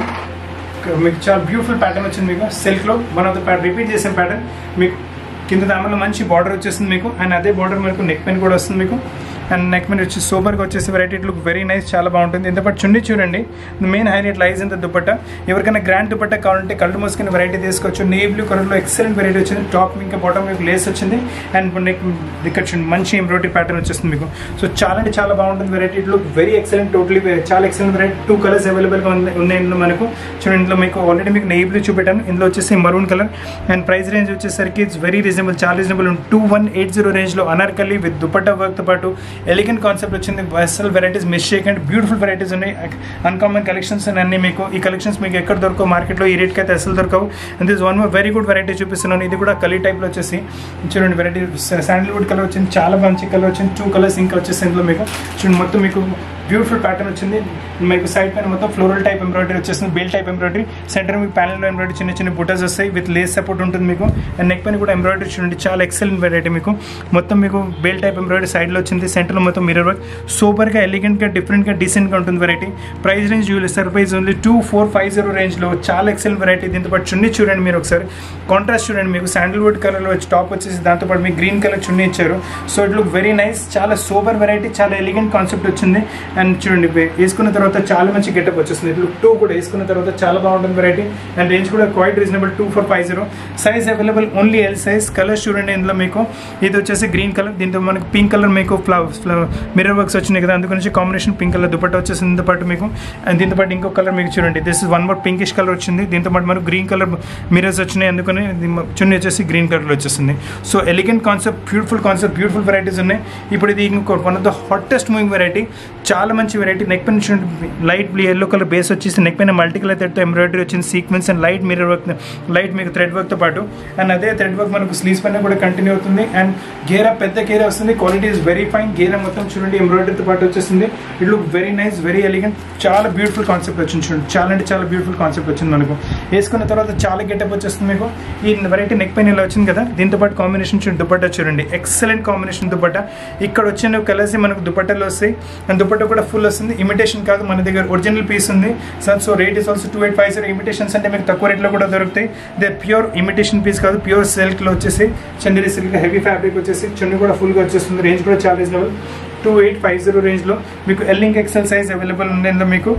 మీకు చాలా బ్యూటిఫుల్ ప్యాటర్న్ వచ్చింది మీకు సిల్క్లో one of the pattern repeat చేసిన ప్యాటర్న్ మీకు కింద దానిలో మంచి బార్డర్ వచ్చేస్తుంది మీకు అండ్ అదే బార్డర్ మనకు నెక్ పెన్ కూడా వస్తుంది మీకు అండ్ నెక్ మీద వచ్చి సూపర్గా వచ్చేసి వెరైటీ లుక్ వెరీ నైస్ చాలా బాగుంటుంది ఇంతపాటు చుండి చూడండి మెయిన్ హైలైట్ లైజ్ ఇంత దుపట్ట ఎవరికైనా గ్రాండ్ దుపట్ట కావాలంటే కళ్ళు మూసుకుని వెరైటీ తీసుకోవచ్చు నే బ్లూ కలర్లో ఎక్సలెంట్ వెరైటీ వచ్చింది టాప్ ఇంకా బాటమ్ మీకు లేస్ వచ్చింది అండ్ నెక్ ఇక్కడ చూడండి మంచి ఎంబ్రాయిడరీ ప్యాటర్న్ వచ్చేస్తుంది మీకు సో చాలా అంటే చాలా బాగుంటుంది variety look very excellent totally చాలా ఎక్సలెంట్ వెరైటీ టూ కలర్స్ అవైలబుల్గా ఉంది ఉన్నాయి ఇందులో మనకు చూడండి ఇందులో మీకు ఆల్రెడీ మీకు నెయ్యి బ్లూ చూపెట్టాను ఇందులో వచ్చేసి maroon colour and price range వచ్చేసరికి ఇట్స్ వెరీ రీజనబుల్ చాలా reasonable two one eight zero రేంజ్లో అనార్కలి విత్ దుపట్టా వర్క్తో పాటు ఎలిగెంట్ కాన్సెప్ట్ వచ్చింది అసలు వెరైటీస్ మిస్ చేయకండి బ్యూటిఫుల్ వెరైటీస్ ఉన్నాయి అన్కామన్ కలెక్షన్స్ అన్ని మీకు ఈ కలెక్షన్స్ మీకు ఎక్కడ దొరకవు మార్కెట్లో ఈ రేట్కి అయితే అసలు దొరకవు and this one very good variety చూపిస్తున్నాను ఇది కూడా కలీ టైప్లో వచ్చేసి చూడండి వెరైటీ శాండిల్వుడ్ కలర్ వచ్చింది చాలా మంచి కలర్ వచ్చింది టూ కలర్స్ ఇంకా వచ్చేసి ఇందులో మీకు చూడండి మొత్తం మీకు బ్యూటిఫుల్ ప్యాటర్న్ వచ్చింది మీకు సైడ్ పైన మొత్తం ఫ్లోరల్ టైప్ ఎంబ్రాయిడరీ వచ్చేస్తుంది బేల్ టైప్ ఎంబ్రాయిడరీ సెంటర్ మీకు ప్యానెల్లో ఎంబ్రాయిడరీ చిన్న చిన్న బుటర్స్ వస్తాయి విత్ లేస్ సపోర్ట్ ఉంటుంది మీకు అండ్ నెక్ పైన కూడా ఎంబ్రాయిడరీ చూడండి చాలా ఎక్సలెంట్ వెరైటీ మీకు మొత్తం మీకు బేల్ టైప్ ఎంబ్రాయిడరీ సైడ్లో వచ్చింది సెంటర్లో మొత్తం మిరర్ వర్క్ సూపర్గా ఎలిగెంట్గా డిఫరెంట్గా డీసెంట్గా ఉంటుంది వెరైటీ ప్రైస్ రేంజ్ చూడలేదు sir price only two four five zero రేంజ్లో చాలా ఎక్సలెంట్ వెరైటీ దీంతో పాటు చున్నీ చూడండి మీరు ఒకసారి కాంట్రాస్ట్ చూడండి మీకు శాండిల్వుడ్ కలర్లో వచ్చి టాప్ వచ్చేసి దాంతోపాటు మీకు గ్రీన్ కలర్ చున్నీ ఇచ్చారు so it look very nice చాలా సూపర్ వెరైటీ చాలా ఎలిగెంట్ కాన్సెప్ట్ వచ్చింది అండ్ చూడండి వే- వేసుకున్న తర్వాత చాలా మంచి గెటప్ వచ్చేస్తుంది ఇట్ లుక్ టూ కూడా వేసుకున్న తర్వాత చాలా బాగుంటుంది వెరైటీ అండ్ రేంజ్ కూడా quite reasonable two four five zero size available only L size colours చూడండి ఇందులో మీకు ఇది వచ్చేసి గ్రీన్ కలర్ దీంతో మనకి పింక్ కలర్ మీకు ఫ్లవర్స్ మిర్రర్ వర్క్స్ వచ్చినాయి కదా అందుకని కాంబినేషన్ పింక్ కలర్ దుపట్ట వచ్చేసింది దీంతో పాటు మీకు అండ్ దీంతో పాటు ఇంకో కలర్ మీకు చూడండి this is one more pinkish colour వచ్చింది దీంతో పాటు మనకు గ్రీన్ కలర్ మిరర్స్ వచ్చినాయి అందుకని ఇది మ- చున్నీ వచ్చేసి గ్రీన్ కలర్లో వచ్చేసింది so elegant concept beautiful concept beautiful varieties ఉన్నాయి ఇప్పుడు ఇది ఇంకో one of the hottest moving variety చాలా మంచి వెరైటీ నెక్ పైన చూడండి light blue yellow colour base వచ్చేసి నెక్ పైన మల్టీ కలర్ థ్రెడ్తో ఎంబ్రాయిడరీ వచ్చింది sequence and light mirror work light మీకు థ్రెడ్ వర్క్తో పాటు అండ్ అదే థ్రెడ్ వర్క్ మనకు స్లీవ్స్ పైన కూడా కంటిన్యూ అవుతుంది అండ్ గేరా పెద్ద గేరా వస్తుంది క్వాలిటీ ఇస్ వెరీ ఫైన్ గేరా మొత్తం చూడండి ఎంబ్రాయిడరీతో పాటు వచ్చేసింది it look very nice very elegant చాలా బ్యూటిఫుల్ కాన్సెప్ట్ వచ్చింది చూడండి చాలా అంటే చాలా బ్యూటిఫుల్ కాన్సెప్ట్ వచ్చింది మనకు వేసుకున్న తర్వాత చాలా గెటప్ వచ్చేస్తుంది మీకు ఈ వెరైటీ నెక్ పైన ఇలా వచ్చింది కదా దీంతో పాటు కాంబినేషన్ చూడండి దుపట్టా చూడండి ఎక్సలెంట్ కాంబినేషన్ దుపట్టా ఇక్కడ వచ్చిన కలర్స్ మనకు దుపట్టాలు వస్తాయి అండ్ దుపట్టా కూడా ఫుల్ వస్తుంది ఇమిటేషన్ కాదు మన దగ్గర ఒరిజినల్ పీస్ ఉంది sir so rate is also two eight five zero imitations అంటే మీకు తక్కువ రేట్లో కూడా దొరుకుతాయి దే ప్యూర్ ఇమిటేషన్ పీస్ కాదు ప్యూర్ సిల్క్లో వచ్చేసి చందేరి సిల్క్ హెవీ ఫ్యాబ్రిక్ వచ్చేసి చున్నీ కూడా ఫుల్గా వచ్చేస్తుంది రేంజ్ కూడా చాలా reasonable two eight five zero రేంజ్లో మీకు ఎల్లింగ్ ఎక్సెల్ సైజ్ అవైలబుల్ ఉంది ఇందులో మీకు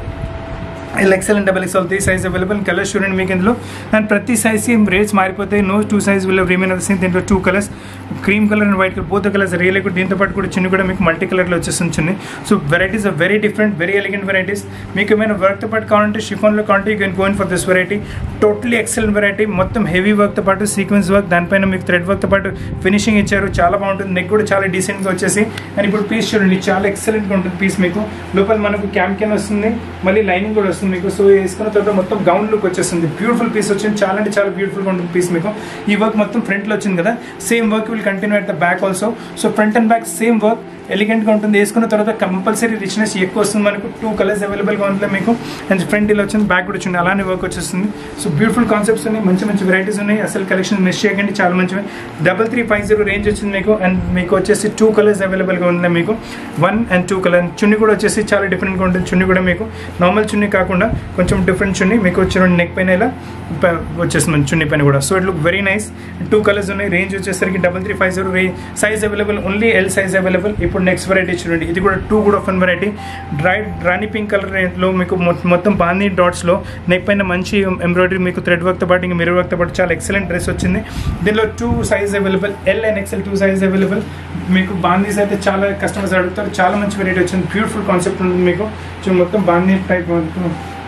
L XL and double XL three size available colours చూడండి మీకు ఇందులో అండ్ ప్రతి సైజ్కి రేట్స్ మారిపోతాయి no two size will remain వస్తుంది దీంట్లో two colours cream colour and white colour both colours real కూడా దీంతో పాటు కూడా చిన్న కూడా మీకు మల్టీ కలర్లో వచ్చేస్తుంది so varieties are very different very elegant varieties మీకు ఏమైనా వర్క్తో పాటు కావాలంటే షిఫాన్లో కావాలంటే you can going for this variety totally excellent variety మొత్తం హెవీ వర్క్తో పాటు సీక్వెన్స్ వర్క్ దానిపైన మీకు థ్రెడ్ వర్క్తో పాటు ఫినిషింగ్ ఇచ్చారు చాలా బాగుంటుంది నెక్ కూడా చాలా డీసెంట్గా వచ్చేసి అండ్ ఇప్పుడు పీస్ చూడండి చాలా ఎక్సలెంట్గా ఉంటుంది పీస్ మీకు లోపల మనకు క్యామ్ క్యాన్ వస్తుంది మళ్ళీ లైనింగ్ కూడా వస్తుంది మీకు సో వేసుకున్న తర్వాత మొత్తం గౌన్ లుక్ వచ్చేస్తుంది బ్యూటిఫుల్ పీస్ వచ్చింది చాలా అంటే చాలా బ్యూటిఫుల్గా ఉంటుంది పీస్ మీకు ఈ వర్క్ మొత్తం ఫ్రంట్లో వచ్చింది కదా same work will continue at the back also so front and back same work ఎలిగెంట్గా ఉంటుంది వేసుకున్న తర్వాత కంపల్సరీ రిచ్నెస్ ఎక్కువ వస్తుంది మనకు టూ కలర్స్ అవైలబుల్గా ఉంటుంది మీకు అండ్ ఫ్రంట్ ఇలా వచ్చింది బ్యాక్ కూడా వచ్చింది అలానే వర్క్ వచ్చేస్తుంది సో బ్యూటిఫుల్ కాన్సెప్ట్స్ ఉన్నాయి మంచి మంచి వెరైటీస్ ఉన్నాయి అసలు కలెక్షన్ మిస్ చేయకండి చాలా మంచివి double three five zero range వచ్చింది మీకు అండ్ మీకు వచ్చేసి టూ కలర్స్ అవైలబుల్గా ఉంది మీకు one and two colour chunni కూడా వచ్చేసి చాలా డిఫరెంట్గా ఉంటుంది చున్నీ కూడా మీకు నార్మల్ చున్నీ కాకుండా కొంచెం డిఫరెంట్ చున్నీ మీకు వచ్చిన నెక్ పైన ఇలా ప- వచ్చేస్తుంది చున్నీ పైన కూడా so it look very nice two colours ఉన్నాయి రేంజ్ వచ్చేసరికి డబల్ త్రీ ఫైవ్ జీరో రే size available only L size available ఇప్పుడు నెక్స్ట్ వెరైటీ చూడండి ఇది కూడా టూ కూడా ఫన్ వెరైటీ డ్రై రాణి పింక్ కలర్లో మీకు మొ- మొత్తం బాందీ డాట్స్లో నెక్ పైన మంచి ఎంబ్రాయిడరీ మీకు థ్రెడ్ వర్క్తో పాటు ఇంకా మిర్రర్ వర్క్తో పాటు చాలా ఎక్సలెంట్ డ్రెస్ వచ్చింది దీనిలో two size available L and XL two size available మీకు బాందీస్ అయితే చాలా కస్టమర్స్ అడుగుతారు చాలా మంచి వెరైటీ వచ్చింది బ్యూటిఫుల్ కాన్సెప్ట్ ఉంటుంది మీకు చూ- మొత్తం బాందీ టైప్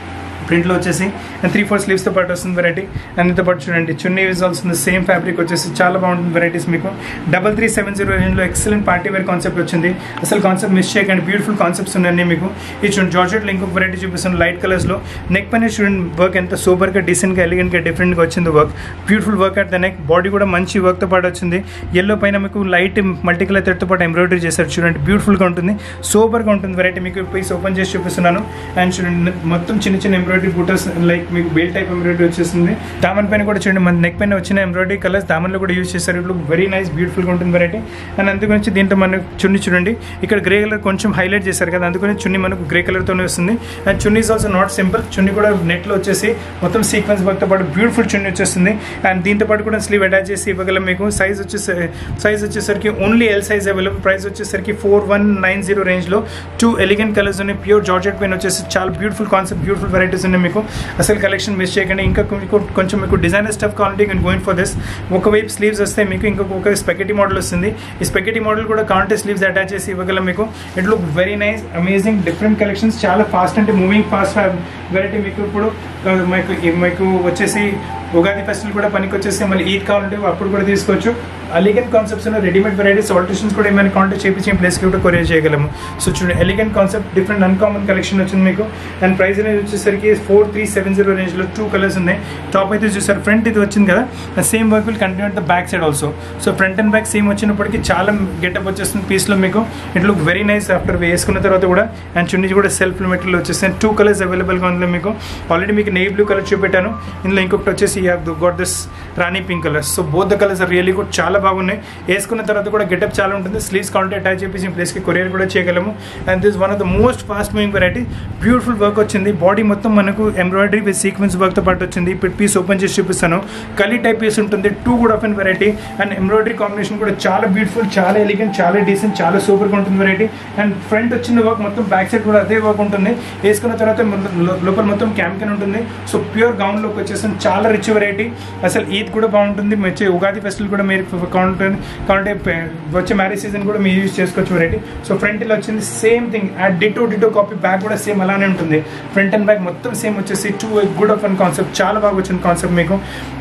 ప్రింట్లో వచ్చేసి అండ్ త్రీ ఫోర్ స్లీవ్స్తో పాటు వస్తుంది వెరైటీ అండ్ దీంతో పాటు చూడండి చున్నీ యూజ్ అవుతుంది సేమ్ ఫ్యాబ్రిక్ వచ్చేసి చాలా బాగుంటుంది వెరైటీస్ మీకు డబల్ త్రీ సెవెన్ జీరో రేంజ్లో ఎక్సలెంట్ పార్టీ వేర్ కాన్సెప్ట్ వచ్చింది అసలు కాన్సెప్ట్ మిస్ చేయకండి బ్యూటిఫుల్ కాన్సెప్ట్స్ ఉన్నాయండి మీకు ఇది చూడండి జార్జెట్లో ఇంకొక వెరైటీ చూపిస్తాను లైట్ కలర్స్లో నెక్ పైన చూడండి వర్క్ ఎంత సూపర్గా డీసెంట్గా ఎలిగెంట్గా డిఫరెంట్గా వచ్చింది work beautiful work at the neck body కూడా మంచి వర్క్తో పాటు వచ్చింది ఎల్లో పైన మీకు లైట్ మల్టీ కలర్ థ్రెడ్తో పాటు ఎంబ్రాయిడరీ చేశారు చూడండి బ్యూటిఫుల్గా ఉంటుంది సూపర్గా ఉంటుంది వెరైటీ మీకు పీస్ ఓపెన్ చేసి చూపిస్తున్నాను అండ్ చూడండి మొత్తం చిన్న చిన్న ఎంబ్రాయిడరీ బూటర్స్ లైక్ మీకు బేల్ టైప్ ఎంబ్రాయిడరీ వచ్చేసింది దామన్ పైన కూడా చూడండి మన నెక్ పైన వచ్చిన ఎంబ్రాయిడరీ కలర్స్ దామన్లో కూడా యూజ్ చేశారు ఇప్పుడు వెరీ నైస్ బ్యూటిఫుల్గా ఉంటుంది వెరైటీ అండ్ అందుగురించి దీంట్లో మనకు చున్నీ చూడండి ఇక్కడ గ్రే కలర్ కొంచెం హైలైట్ చేశారు కదా అందుకని చున్నీ మనకు గ్రే కలర్తోనే వస్తుంది and chunni is also not simple chunni కూడా నెట్లో వచ్చేసి మొత్తం సీక్వెన్స్ వర్క్తో పాటు బ్యూటిఫుల్ చున్నీ వచ్చేస్తుంది అండ్ దీంతో పాటు కూడా స్లీవ్ అటాచ్ చేసి ఇవ్వగలం మీకు సైజ్ వచ్చేసి సైజ్ వచ్చేసరికి only L size available price వచ్చేసరికి ఫోర్ వన్ నైన్ జీరో రేంజ్లో టూ ఎలిగెంట్ కలర్స్ ఉన్నాయి ప్యూర్ జార్జెట్ పెయిన్ వచ్చేసి చాలా బ్యూటిఫుల్ కాన్సెప్ట్ బ్యూటిఫుల్ వెరైటీస్ ఉన్నాయి మీకు అసలు కలెక్షన్ మిస్ చేయకండి ఇంకా మీకు కొంచెం మీకు డిజైనర్ స్టఫ్ కావాలంటే యూ గోయింగ్ ఫర్ దిస్ ఒకవైపు స్లీవ్స్ వస్తాయి మీకు ఇంకొక స్పెకెటీ మోడల్ వస్తుంది ఈ స్పెకెటీ మోడల్ కూడా కాంటే స్లీవ్స్ అటాచ్ చేసి ఇవ్వగలం మీకు it look very nice amazing different collections చాలా ఫాస్ట్ అంటే మూవింగ్ ఫాస్ట్ వెరైటీ మీకు ఇప్పుడు ఆ, మీకు మీకు వచ్చేసి ఉగాది ఫెస్టివల్ కూడా పనికి వచ్చేసి మళ్ళీ ఈద్ కావాలంటే అప్పుడు కూడా తీసుకోవచ్చు ఎలిగెంట్ కాన్సెప్ట్స్ ఉన్న రెడీమేడ్ వెరైటీస్ ఆల్టరేషన్స్ కూడా ఏమైనా కాంటాక్ట్ చేయించి ప్లేస్కి కూడా కొరియర్ చేయగలము సో చూడండి elegant concept different uncommon collection వచ్చింది మీకు అండ్ ప్రైస్ అనేది వచ్చేసరికి ఫోర్ త్రీ సెవెన్ జీరో రేంజ్లో టూ కలర్స్ ఉన్నాయి టాప్ అయితే చూసారు ఫ్రంట్ ఇది వచ్చింది కదా same work will continue the back side also so front and back same వచ్చినప్పటికీ చాలా గెటప్ వచ్చేస్తుంది పీస్లో మీకు it look very nice after వేసుకున్న తర్వాత కూడా అండ్ చున్నీ కూడా సెల్ఫ్ మెటీరియల్ వచ్చేసి టూ కలర్స్ అవైలబుల్గా ఉంది మీకు ఆల్రెడీ మీకు నెయ్యి బ్లూ కలర్ చూపెట్టాను ఇందులో ఇంకొకటి వచ్చేసి got this rani pink colour so both the colours really కూడా చాలా బాగున్నాయి వేసుకున్న తర్వాత కూడా గెటప్ చాలా ఉంటుంది స్లీవ్స్ కౌంటర్ అటాచ్ చేసి ప్లేస్కి కొరియర్ కూడా చేయగలము and this one of the most fast moving variety beautiful work వచ్చింది బాడీ మొత్తం మనకు ఎంబ్రాయిడరీ విత్ సీక్వెన్స్ వర్క్తో పాటు వచ్చింది ఇప్పుడు పీస్ ఓపెన్ చేసి చూపిస్తాను కలీ టైప్ పీస్ ఉంటుంది టూ కూడా of and variety and embroidery combination కూడా చాలా బ్యూటిఫుల్ చాలా ఎలిగెంట్ చాలా డీసెంట్ చాలా సూపర్గా ఉంటుంది వెరైటీ అండ్ ఫ్రంట్ వచ్చిన వర్క్ మొత్తం బ్యాక్ సైడ్ కూడా అదే వర్క్ ఉంటుంది వేసుకున్న తర్వాత లో- లోపల మొత్తం క్యాంకెన్ ఉంటుంది సో ప్యూర్ గౌన్ లోకి వచ్చేసి చాలా రిచ్ వెరైటీ అసలు ఈద్ కూడా బాగుంటుంది వచ్చే ఉగాది ఫెస్టివల్ కూడా మీరు కావాలంటే కావాలంటే పే- వచ్చే మ్యారేజ్ సీజన్ కూడా మీరు యూజ్ చేసుకోవచ్చు వెరైటీ సో ఫ్రంట్ ఇలా వచ్చింది సేమ్ థింగ్ ఆ డిటో డిటో కాపీ బ్యాక్ కూడా సేమ్ అలానే ఉంటుంది ఫ్రంట్ అండ్ బ్యాక్ మొత్తం సేమ్ వచ్చేసి too good of and concept చాలా బాగా వచ్చింది కాన్సెప్ట్ మీకు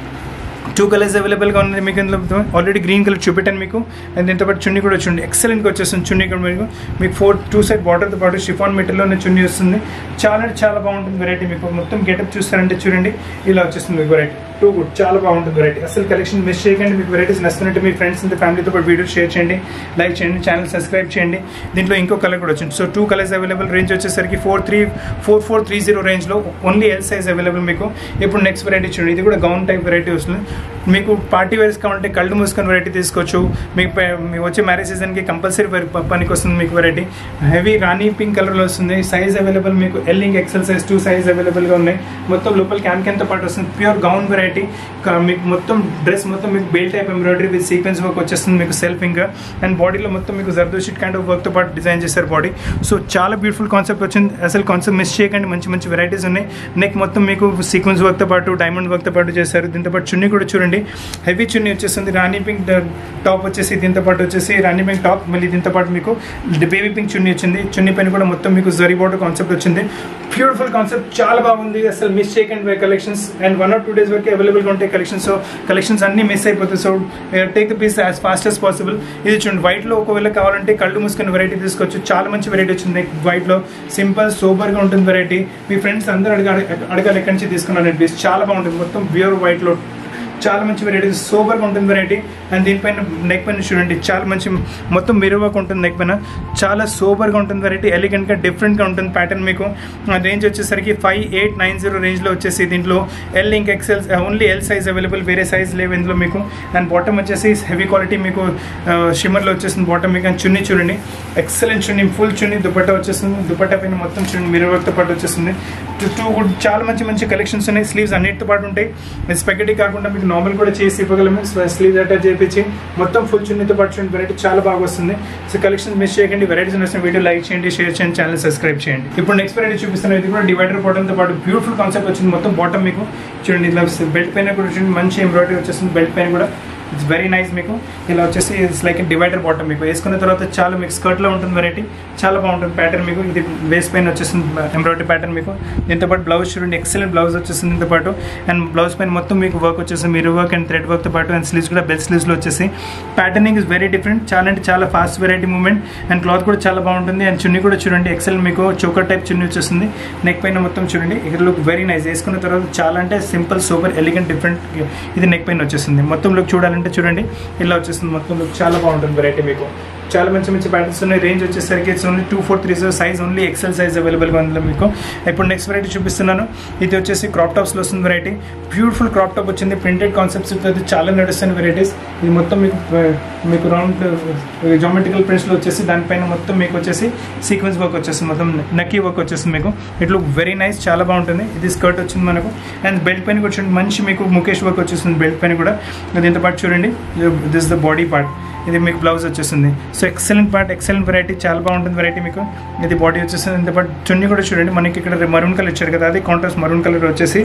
టూ కలర్స్ అవైలబుల్గా ఉన్నాయి మీకు ఇందులో ఆల్రెడీ గ్రీన్ కలర్ చూపెట్టాను మీకు అండ్ దీంతో పాటు చున్నీ కూడా చూడండి ఎక్సలెంట్గా వచ్చేస్తుంది చున్నీ కూడా మీకు మీకు ఫోర్ టూ సైడ్ బార్డర్తో పాటు షిఫాన్ మెటీరియల్లోనే చున్నీ వస్తుంది చాలా అంటే చాలా బాగుంటుంది వెరైటీ మీకు మొత్తం గెటప్ చూస్తారంటే చూడండి ఇలా వచ్చేస్తుంది మీకు వెరైటీ టూ గుడ్ చాలా బాగుంటుంది వెరైటీ అసలు కలెక్షన్ మిస్ చేయకండి మీకు వెరైటీస్ నచ్చినట్టు మీ ఫ్రెండ్స్ అండ్ ఫ్యామిలీతో పాటు వీడియో షేర్ చేయండి లైక్ చేయండి ఛానల్ సబ్స్క్రైబ్ చేయండి దీంట్లో ఇంకో కలర్ కూడా వచ్చింది so two colours available range వచ్చేసరికి four three four four three zero రేంజ్లో ఓన్లీ ఎల్ సైజ్ అవైలబుల్ మీకు ఇప్పుడు నెక్స్ట్ వెరైటీ చూడండి ఇది కూడా గౌన్ టైప్ వెరైటీ వస్తుంది మీకు పార్టీ వేర్స్ కావాలంటే కళ్ళు మూసుకొని వెరైటీ తీసుకోవచ్చు మీకు ప- మీ వచ్చే మ్యారేజ్ సీజన్కి కంపల్సరీ పనికి వస్తుంది మీకు వెరైటీ హెవీ రాణి పింక్ కలర్లో వస్తుంది సైజ్ అవైలబుల్ మీకు ఎల్లింగ్ ఎక్సెల్ సైజ్ టూ సైజ్ అవైలబుల్గా ఉన్నాయి మొత్తం లోపల క్యాన్కెన్తో పాటు వస్తుంది ప్యూర్ గౌన్ వెరైటీ మీకు మొత్తం డ్రెస్ మొత్తం మీకు బేల్ type embroidery with sequence work వచ్చేస్తుంది మీకు సెల్ఫ్ ఇంకా అండ్ బాడీలో మొత్తం మీకు జర్దోషిట్ కైండ్ ఆఫ్ వర్క్తో పాటు డిజైన్ చేశారు బాడీ సో చాలా బ్యూటిఫుల్ కాన్సెప్ట్ వచ్చింది అసలు కాన్సెప్ట్ మిస్ చేయకండి మంచి మంచి వెరైటీస్ ఉన్నాయి నెక్ మొత్తం మీకు సీక్వెన్స్ వర్క్తో పాటు డైమండ్ వర్క్తో పాటు చేశారు దీంతో పాటు చున్నీ కూడా చూడండి హెవీ చున్నీ వచ్చేస్తుంది రాణి పింక్ టాప్ వచ్చేసి దీంతో పాటు వచ్చేసి రాణి పింక్ టాప్ మళ్ళీ దీంతో పాటు మీకు బేబీ పింక్ చున్నీ వచ్చింది చున్నీ పైన కూడా మొత్తం మీకు జరీ బోర్డర్ కాన్సెప్ట్ వచ్చింది బ్యూటిఫుల్ కాన్సెప్ట్ చాలా బాగుంది అసలు మిస్ చేయకండి collections and one or two days వరకు అవైలబుల్గా ఉంటాయి కలెక్షన్స్ సో కలెక్షన్స్ అన్ని మిస్ అయిపోతాయి so take the piece as fast as possible ఇది చూడండి వైట్లో ఒకవేళ కావాలంటే కళ్ళు మూసుకొని వెరైటీ తీసుకోవచ్చు చాలా మంచి వెరైటీ వచ్చింది వైట్లో సింపుల్ సూపర్గా ఉంటుంది వెరైటీ మీ ఫ్రెండ్స్ అందరూ అడగాలి అడగాలి ఎక్కడి నుంచి తీసుకున్నాను పీస్ చాలా బాగుంటుంది మొత్తం ప్యూర్ వైట్లో చాలా మంచి వెరైటీ సూపర్గా ఉంటుంది వెరైటీ అండ్ దీనిపైన నెక్ పైన చూడండి చాలా మంచి మొత్తం మిరువగా ఉంటుంది నెక్ పైన చాలా సూపర్గా ఉంటుంది వెరైటీ ఎలిగెంట్గా డిఫరెంట్గా ఉంటుంది ప్యాటర్న్ మీకు రేంజ్ వచ్చేసరికి ఫైవ్ ఎయిట్ నైన్ జీరో రేంజ్లో వచ్చేసి దీంట్లో L and XL only L size available వేరే సైజ్ లేవు ఇందులో మీకు అండ్ బాటమ్ వచ్చేసి హెవీ క్వాలిటీ మీకు షిమ్మర్లో వచ్చేసింది బాటమ్ మీకు అండ్ చున్నీ చూడండి ఎక్సలెంట్ చున్నీ ఫుల్ చున్నీ దుపట్టా వచ్చేస్తుంది దుపట్టా పైన మొత్తం చూడండి మిర్రర్ వర్క్తో పాటు వచ్చేస్తుంది టూ గుడ్ చాలా మంచి మంచి కలెక్షన్స్ ఉన్నాయి స్లీవ్స్ అన్నిటితో పాటు ఉంటాయి స్పెగటీ కాకుండా మీకు నార్మల్ కూడా చేసి ఇవ్వగలము స్లీవ్స్ అటాచ్ చేయించి మొత్తం ఫుల్ చున్నీతో పాటు చూడండి వెరైటీ చాలా బాగా వస్తుంది సో కలెక్షన్ మిస్ చేయకండి వెరైటీస్ నచ్చిన వీడియో లైక్ చేయండి షేర్ చేయండి ఛానల్ సబ్స్క్రైబ్ చేయండి ఇప్పుడు నెక్స్ట్ వెరైటీ చూపిస్తాను ఇది కూడా డివైడర్ బాటంతో పాటు బ్యూటిఫుల్ కాన్సెప్ట్ వచ్చింది మొత్తం బాటమ్ మీకు చూడండి ఇట్లా బెల్ట్ పైన కూడా చూడండి మంచి ఎంబ్రాయిడరీ వచ్చేస్తుంది బెల్ట్ పైన కూడా ఇట్స్ వెరీ నైస్ మీకు ఇలా వచ్చేసి ఇట్స్ లైక్ డివైడర్ బాటమ్ మీకు వేసుకున్న తర్వాత చాలా మీకు స్కర్ట్లో ఉంటుంది వెరైటీ చాలా బాగుంటుంది ప్యాటర్న్ మీకు ఇది వేస్ట్ పైన వచ్చేసింది ఎంబ్రాయిడరీ ప్యాటర్న్ మీకు దీంతో పాటు బ్లౌజ్ చూడండి ఎక్సలెంట్ బ్లౌజ్ వచ్చేసింది దీంతో పాటు అండ్ బ్లౌజ్ పైన మొత్తం మీకు వర్క్ వచ్చేసి మీరు వర్క్ అండ్ థ్రెడ్ వర్క్తో పాటు అండ్ స్లీవ్స్ కూడా బెల్ స్లీవ్స్లో వచ్చేసి ప్యాటర్నింగ్ ఇస్ వెరీ డిఫరెంట్ చాలా అంటే చాలా fast variety moment and cloth కూడా చాలా బాగుంటుంది అండ్ చున్నీ కూడా చూడండి ఎక్సెల్ మీకు చోకర్ టైప్ చున్నీ వచ్చేస్తుంది నెక్ పైన మొత్తం చూడండి ఇక్కడ లుక్ వెరీ నైస్ వేసుకున్న తర్వాత చాలా అంటే సింపుల్ సూపర్ ఎలిగెంట్ డిఫరెంట్ ఇది నెక్ పైన వచ్చేస్తుంది మొత్తం లుక్ చూడాలంటే చూడండి ఇలా వచ్చేస్తుంది మొత్తం లుక్ చాలా బాగుంటుంది వెరైటీ మీకు చాలా మంచి మంచి ప్యాటర్న్స్ ఉన్నాయి రేంజ్ వచ్చేసరికి it's only two four three zero size only XL size అవైలబుల్గా ఉంది మీకు ఇప్పుడు నెక్స్ట్ వెరైటీ చూపిస్తున్నాను ఇది వచ్చేసి క్రాప్ టాప్స్లో వస్తుంది వెరైటీ బ్యూటిఫుల్ క్రాప్ టాప్ వచ్చింది ప్రింటెడ్ కాన్సెప్ట్స్ అయితే చాలా నడుస్తున్న వెరైటీస్ ఇది మొత్తం మీకు మీకు రౌండ్ జామెట్రికల్ ప్రింట్స్లో వచ్చేసి దానిపైన మొత్తం మీకు వచ్చేసి సీక్వెన్స్ వర్క్ వచ్చేస్తుంది మొత్తం నక్కీ వర్క్ వచ్చేస్తుంది మీకు ఇట్ లుక్ వెరీ నైస్ చాలా బాగుంటుంది ఇది స్కర్ట్ వచ్చింది మనకు అండ్ బెల్ట్ పైన కూడా చూడండి మంచి మీకు ముఖేష్ వర్క్ వచ్చేస్తుంది బెల్ట్ పైన కూడా దీంతో పాటు చూడండి దిస్ ద బాడీ పార్ట్ ఇది మీకు బ్లౌజ్ వచ్చేస్తుంది so excellent part excellent variety చాలా బాగుంటుంది వెరైటీ మీకు ఇది బాడీ వచ్చేస్తుంది ఇంత పాటు చున్నీ కూడా చూడండి మనకి ఇక్కడ మరూన్ కలర్ ఇచ్చారు కదా అది కాంట్రాస్ట్ మరూన్ కలర్ వచ్చేసి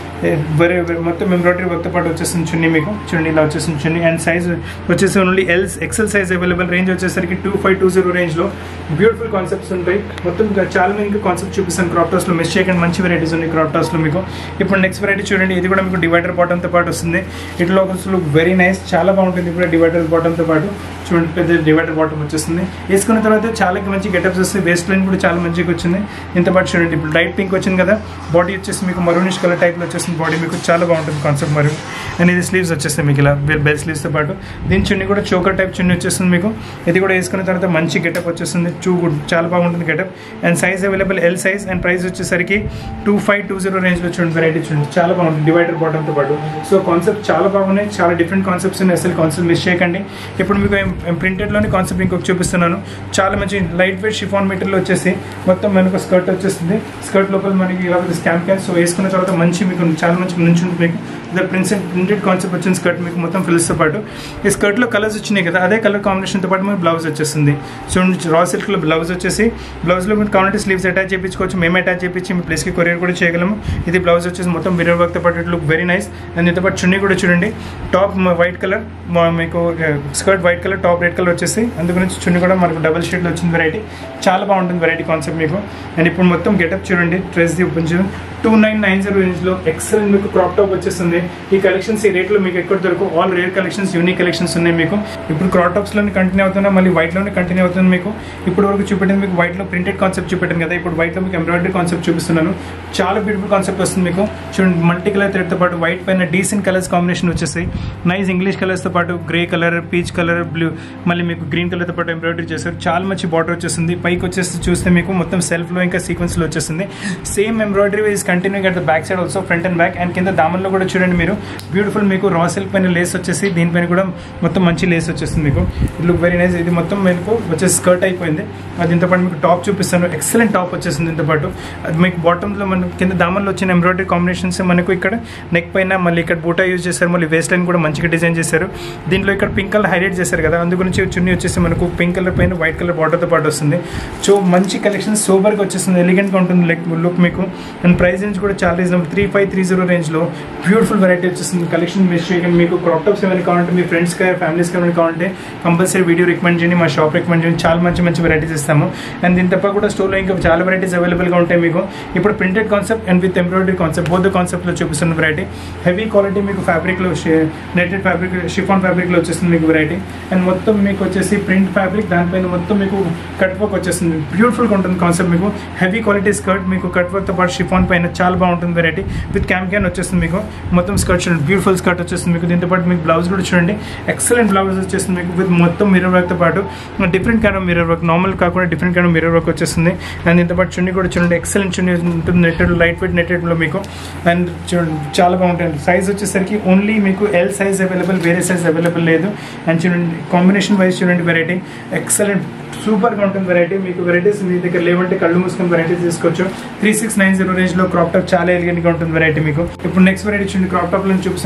వెరీ మొత్తం ఎంబ్రాయిడరీ వర్క్తో పాటు వచ్చేస్తుంది చున్నీ మీకు చూడండి ఇలా వచ్చేస్తుంది చున్నీ అండ్ సైజ్ వచ్చేసి only Ls XL size available range వచ్చేసరికి టూ ఫైవ్ టూ జీరో రేంజ్లో బ్యూటిఫుల్ కాన్సెప్ట్స్ ఉంటాయి మొత్తం ఇంకా చాలా మీకు కాన్సెప్ట్ చూపిస్తాను క్రాప్ టాస్లో మిస్ చేయకుండా మంచి వెరైటీస్ ఉన్నాయి క్రాప్ టాస్లో మీకు ఇప్పుడు నెక్స్ట్ వెరైటీ చూడండి ఇది కూడా మీకు డివైడర్ బాటంతో పాటు వస్తుంది ఇట్లా లుక్ వెరీ నైస్ చాలా బాగుంటుంది ఇప్పుడు డివైడర్ బాటంతో పాటు చూడండి పెద్ద డివైడర్ బాటం వచ్చేస్తుంది వేసుకున్న తర్వాత చాలా మంచి గెటప్స్ వస్తాయి వేస్ట్ లైన్ కూడా చాలా మంచిగా వచ్చింది ఇంత పాటు చూడండి ఇప్పుడు లైట్ పింక్ వచ్చింది కదా బాడీ వచ్చేసి మీకు మరూనిష్ కలర్ టైప్లో వచ్చేస్తుంది బాడీ మీకు చాలా బాగుంటుంది కాన్సెప్ట్ మరియు అండ్ ఇది స్లీవ్స్ వచ్చేస్తాయి మీకు ఇలా బెల్ స్లీవ్స్తో పాటు దీని చున్నీ కూడా చోకర్ టైప్ చున్నీ వచ్చేస్తుంది మీకు ఇది కూడా వేసుకున్న తర్వాత మంచి గెటప్ వచ్చేస్తుంది చూ గుడ్ చాలా బాగుంటుంది getup and size available L size and price వచ్చేసరికి టూ ఫైవ్ టూ జీరో రేంజ్లో చూడండి వెరైటీ చూడండి చాలా బాగుంటుంది డివైడర్ బాటంతో పాటు సో కాన్సెప్ట్ చాలా బాగున్నాయి చాలా డిఫరెంట్ కాన్సెప్ట్స్ ఉన్నాయి అసలు కాన్సెప్ట్ మిస్ చేయకండి ఇప్పుడు మీకు ప్రింటెడ్లోని కాన్సెప్ట్ ఇంకొక చూపిస్తున్నాను చాలా మంచి లైట్ వెయిట్ షిఫాన్ మెటీరియల్ వచ్చేసి మొత్తం మనకు స్కర్ట్ వచ్చేస్తుంది స్కర్ట్ లోపల మనకి ఇలా స్కామ్ క్యాన్ సో వేసుకున్న తర్వాత మంచి మీకు చాలా మంచి నుంచి ఉంటుంది మీకు ద ప్రిన్స్ ప్రింటెడ్ కాన్సెప్ట్ వచ్చిన స్కర్ట్ మీకు మొత్తం ఫిల్స్తో పాటు ఈ స్కర్ట్లో కలర్స్ వచ్చినాయి కదా అదే కలర్ కాంబినేషన్తో పాటు మీకు బ్లౌజ్ వచ్చేస్తుంది చూడండి రా సిల్క్లో బ్లౌజ్ వచ్చేసి బ్లౌజ్లో మీరు కావాలంటే స్లీవ్స్ అటాచ్ చేయించుకోవచ్చు మేము అటాచ్ చేయించి మీ ప్లేస్కి కొరియర్ కూడా చేయగలము ఇది బ్లౌజ్ వచ్చేసి మొత్తం మిర్రర్ వర్క్తో పాటు it look very nice and దీంతో పాటు చున్నీ కూడా చూడండి టాప్ వైట్ కలర్ మీకు skirt white colour top red colour వచ్చేసి అందు గురించి చున్నీ కూడా మనకు డబల్ షేడ్లో వచ్చింది వెరైటీ చాలా బాగుంటుంది వెరైటీ కాన్సెప్ట్ మీకు అండ్ ఇప్పుడు మొత్తం గెటప్ చూడండి డ్రెస్ కొంచెం టూ నైన్ నైన్ జీరో రేంజ్లో ఎక్సలెంట్ మీకు క్రాప్ టాప్ వచ్చేస్తుంది ఈ కలెక్షన్స్ ఈ రేట్లో మీకు ఎక్కడ దొరకు all rare collections unique collections ఉన్నాయి మీకు ఇప్పుడు క్రాప్ టాప్స్లోనే కంటిన్యూ అవుతున్నా మళ్ళీ వైట్లోనే కంటిన్యూ అవుతుంది మీకు ఇప్పుడు వరకు చూపెట్టింది మీకు వైట్లో ప్రింటెడ్ కాన్సెప్ట్ చూపెట్టాను కదా ఇప్పుడు వైట్లో మీకు ఎంబ్రాయిడరీ కాన్సెప్ట్ చూపిస్తున్నాను చాలా బ్యూటిఫుల్ కాన్సెప్ట్ వస్తుంది మీకు చూడండి మల్టీ కలర్ థ్రెడ్తో పాటు వైట్ పైన డీసెంట్ కలర్స్ కాంబినేషన్ వచ్చేసి నైస్ ఇంగ్లీష్ కలర్స్తో పాటు grey colour peach colour blue మళ్ళీ మీకు గ్రీన్ కలర్తో పాటు ఎంబ్రాయిడరీ చేశారు చాలా మంచి బార్డర్ వచ్చేస్తుంది పైకి వచ్చేసి చూస్తే మీకు మొత్తం సెల్ఫ్లో ఇంకా సీక్వెన్స్లో వచ్చేస్తుంది same embroidery is continue at the back side also front and back and కింద దామన్లో కూడా చూడండి మీరు బ్యూటిఫుల్ మీకు రా సిల్క్ పైన లేస్ వచ్చేసి దీనిపైన కూడా మొత్తం మంచి లేస్ వచ్చేస్తుంది మీకు ఇట్ లుక్ వెరీ నైస్ ఇది మొత్తం మీకు వచ్చేసి స్కర్ట్ అయిపోయింది అది దీంతో పాటు మీకు టాప్ చూపిస్తాను ఎక్సలెంట్ టాప్ వచ్చేసింది దీంతో పాటు అది మీకు బాటంలో మన కింద దామన్లో వచ్చిన ఎంబ్రాయిడరీ కాంబినేషన్స్ మనకు ఇక్కడ నెక్ పైన మళ్ళీ ఇక్కడ బూటా యూజ్ చేశారు మళ్ళీ వేస్ట్ లైన్ కూడా మంచిగా డిజైన్ చేశారు దీంట్లో ఇక్కడ పింక్ కలర్ హైలైట్ చేశారు కదా అందు గురించి చున్నీ వచ్చేసి మనకు పింక్ కలర్ పైన వైట్ కలర్ బార్డర్తో పాటు వస్తుంది సో మంచి కలెక్షన్ సూపర్గా వచ్చేస్తుంది ఎలిగెంట్గా ఉంటుంది లైక్ లుక్ మీకు అండ్ ప్రైస్ రేంజ్ కూడా చాలా reasonable three five three zero రేంజ్లో బ్యూటిఫుల్ వెరైటీ వచ్చేస్తుంది కలెక్షన్ మిస్ చేయకండి మీకు క్రాప్ టాప్స్ ఏమైనా కావాలంటే మీ ఫ్రెండ్స్ ఫ్యామిలీస్ ఏమైనా కావాలంటే కంపల్సరీ వీడియో రికమెండ్ చేయండి మా షాప్ రికమెండ్ చేయండి చాలా మంచి మంచి వెరైటీస్ ఇస్తాము అండ్ దీని తప్ప కూడా స్టోర్లో ఇంకా చాలా వెరైటీస్ అవైలబుల్గా ఉంటాయి మీకు ఇప్పుడు printed concept and with embroidery concept both కాన్సెప్ట్లో చూపిస్తున్న వెరైటీ హెవీ క్వాలిటీ మీకు ఫ్యాబ్రిక్లో నెటెడ్ ఫ్యాబ్రిక్ షిఫాన్ ఫ్యాబ్రిక్లో వచ్చేస్తుంది మీకు వెరైటీ అండ్ మొత్తం మీకు వచ్చేసి ప్రింట్ ఫ్యాబ్రిక్ దానిపైన మొత్తం మీకు కట్ వర్క్ వచ్చేస్తుంది బ్యూటిఫుల్గా ఉంటుంది కాన్సెప్ట్ మీకు హెవీ క్వాలిటీ స్కర్ట్ మీకు కట్ వర్క్తో పాటు షిఫాన్ పైన చాలా బాగుంటుంది వెరైటీ విత్ క్యామ్ క్యాన్ వచ్చేస్తుంది మీకు మొత్తం స్కర్ట్ చూడండి బ్యూటిఫుల్ స్కర్ట్ వచ్చేస్తుంది మీకు దీంతో పాటు మీకు బ్లౌజ్ కూడా చూడండి ఎక్సలెంట్ బ్లౌజ్ వచ్చేస్తుంది మీకు విత్ మొత్తం మిర్రర్ వర్క్తో పాటు different kind of mirror work normal కాకుండా different kind of mirror work వచ్చేస్తుంది అండ్ దీంతో పాటు చున్నీ కూడా చూడండి ఎక్సలెంట్ చున్నీ ఉంటుంది నెట్టెడ్ లైట్ వెయిట్ నెట్టెడ్లో మీకు అండ్ చూడండి చాలా బాగుంటుంది సైజ్ వచ్చేసరికి ఓన్లీ మీకు ఎల్ సైజ్ అవైలబుల్ వేరే సైజ్ అవైలబుల్ లేదు అండ్ చూడండి కాంబినేషన్ వైజ్ చూడండి వెరైటీ ఎక్సలెంట్ సూపర్గా ఉంటుంది వెరైటీ మీకు వెరైటీస్ మీ దగ్గర లేవంటే కళ్ళు మూసుకొని వెరైటీస్ తీసుకోవచ్చు త్రీ సిక్స్ నైన్ జీరో రేంజ్లో క్రాప్ టాప్ చాలా ఎలిగెంట్గా ఉంటుంది వెరైటీ మీకు ఇప్పుడు నెక్స్ట్ వెరైటీ చూడండి క్రాప్ టాప్లో చూపిస్తాను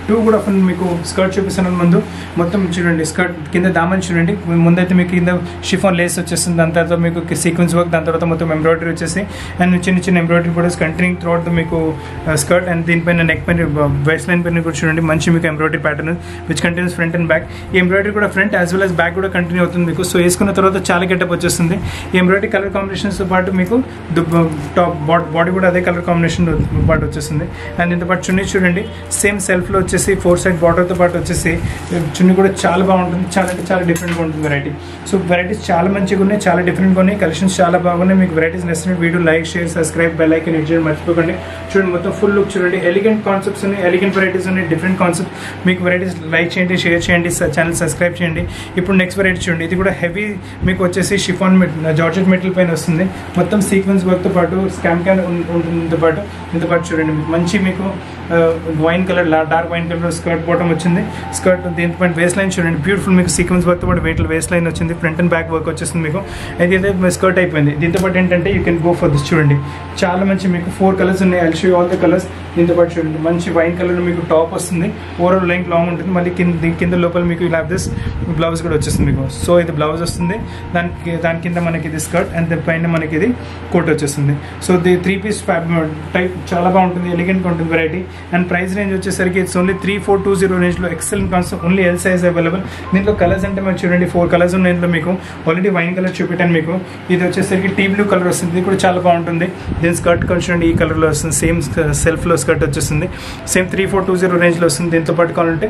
టూ కూడా ఫుల్ మీకు స్కర్ట్ చూపిస్తున్నాను ముందు మొత్తం చూడండి స్కర్ట్ కింద దామని చూడండి ముందైతే మీకు కింద షిఫాన్ లేస్ వచ్చేస్తుంది దాని తర్వాత మీకు సీక్వెన్స్ వర్క్ దాని తర్వాత మొత్తం ఎంబ్రాయిడరీ వచ్చేసి అండ్ చిన్న చిన్న ఎంబ్రాయిడరీ కూడా కంటిన్యూ త్రూఅవుట్ మీకు స్కర్ట్ అండ్ దీనిపైన నెక్ పైన వెస్ట్ లైన్ పైన కూడా చూడండి మంచి మీకు embroidery pattern which continues front and back ఈ ఎంబ్రాయిడరీ కూడా front as well as back కూడా కంటిన్యూ అవుతుంది మీకు సో వేసుకున్న తర్వాత చాలా గెటప్ వచ్చేస్తుంది ఈ ఎంబ్రాయిడరీ కలర్ కాంబినేషన్స్తో పాటు మీకు టాప్ బాడీ కూడా అదే కలర్ కాంబినేషన్ పాటు వచ్చేస్తుంది అండ్ దీంతో పాటు చున్నీ చూడండి సేమ్ సెల్ఫ్లో వచ్చేసి ఫోర్ సైడ్ బార్డర్తో పాటు వచ్చేసి చున్నీ కూడా చాలా బాగుంటుంది చాలా అంటే చాలా డిఫరెంట్గా ఉంటుంది వెరైటీ సో వెరైటీస్ చాలా మంచిగా ఉన్నాయి చాలా డిఫరెంట్గా ఉన్నాయి కలెక్షన్స్ చాలా బాగున్నాయి మీకు వెరైటీస్ నచ్చిన video like share subscribe bell icon hit చేయడం మర్చిపోకండి చూడండి మొత్తం ఫుల్ లుక్ చూడండి ఎలిగెంట్ కాన్సెప్ట్స్ ఉన్నాయి ఎలిగెంట్ వెరైటీస్ ఉన్నాయి డిఫరెంట్ కాన్సెప్ట్ మీకు వెరైటీస్ లైక్ చేయండి షేర్ చేయండి ఛానల్ సబ్స్క్రైబ్ చేయండి ఇప్పుడు నెక్స్ట్ వెరైటీ చూడండి ఇది కూడా హెవీ మీకు వచ్చేసి షిఫాన్ జార్జెట్ మెటీరియల్ పైన వస్తుంది మొత్తం సీక్వెన్స్ వర్క్తో పాటు స్కామ్ క్యాన్ ఉంటుంది దీంతో పాటు దీంతో పాటు చూడండి మీకు మంచి మీకు wine colour dark wine colour skirt bottom వచ్చింది స్కర్ట్ దీంతో పాటు వేస్ట్ లైన్ చూడండి బ్యూటిఫుల్ మీకు సీక్వెన్స్ వర్క్తో పాటు వెయిట్ వేస్ట్ లైన్ వచ్చింది ఫ్రంట్ అండ్ బ్యాక్ వర్క్ వచ్చేస్తుంది మీకు అయితే ఇదే స్కర్ట్ అయిపోయింది దీంతో పాటు ఏంటంటే you can go for this చూడండి చాలా మంచి మీకు ఫోర్ కలర్స్ ఉన్నాయి I'll show all the colours దీంతో పాటు చూడండి మంచి వైన్ కలర్ మీకు టాప్ వస్తుంది ఓవరాల్ లెంగ్ లాంగ్ ఉంటుంది మళ్ళీ కింద కింద లోపల మీకు ఇలా దిస్ బ్లౌజ్ కూడా వచ్చేస్తుంది మీకు సో ఇది బ్లౌజ్ వస్తుంది దానికి దాని కింద మనకి ఇది స్కర్ట్ అండ్ పైన మనకి ఇది కోట్ వచ్చేస్తుంది so the three piece type చాలా బాగుంటుంది ఎలిగెంట్గా ఉంటుంది వెరైటీ అండ్ ప్రైస్ రేంజ్ వచ్చేసరికి it's only three four two zero రేంజ్లో excellent concept only L size available దీంట్లో కలర్స్ అంటే మనకి చూడండి ఫోర్ కలర్స్ ఉన్నాయి ఇందులో మీకు ఆల్రెడీ వైన్ కలర్ చూపెట్టాను మీకు ఇది వచ్చేసరికి టీ బ్లూ కలర్ వస్తుంది ఇది కూడా చాలా బాగుంటుంది దీని స్కర్ట్ కలర్ చూడండి ఈ కలర్లో వస్తుంది సేమ్ సెల్ఫ్లో స్కర్ట్ వచ్చేస్తుంది same three four two zero రేంజ్లో వస్తుంది దీంతో పాటు కావాలంటే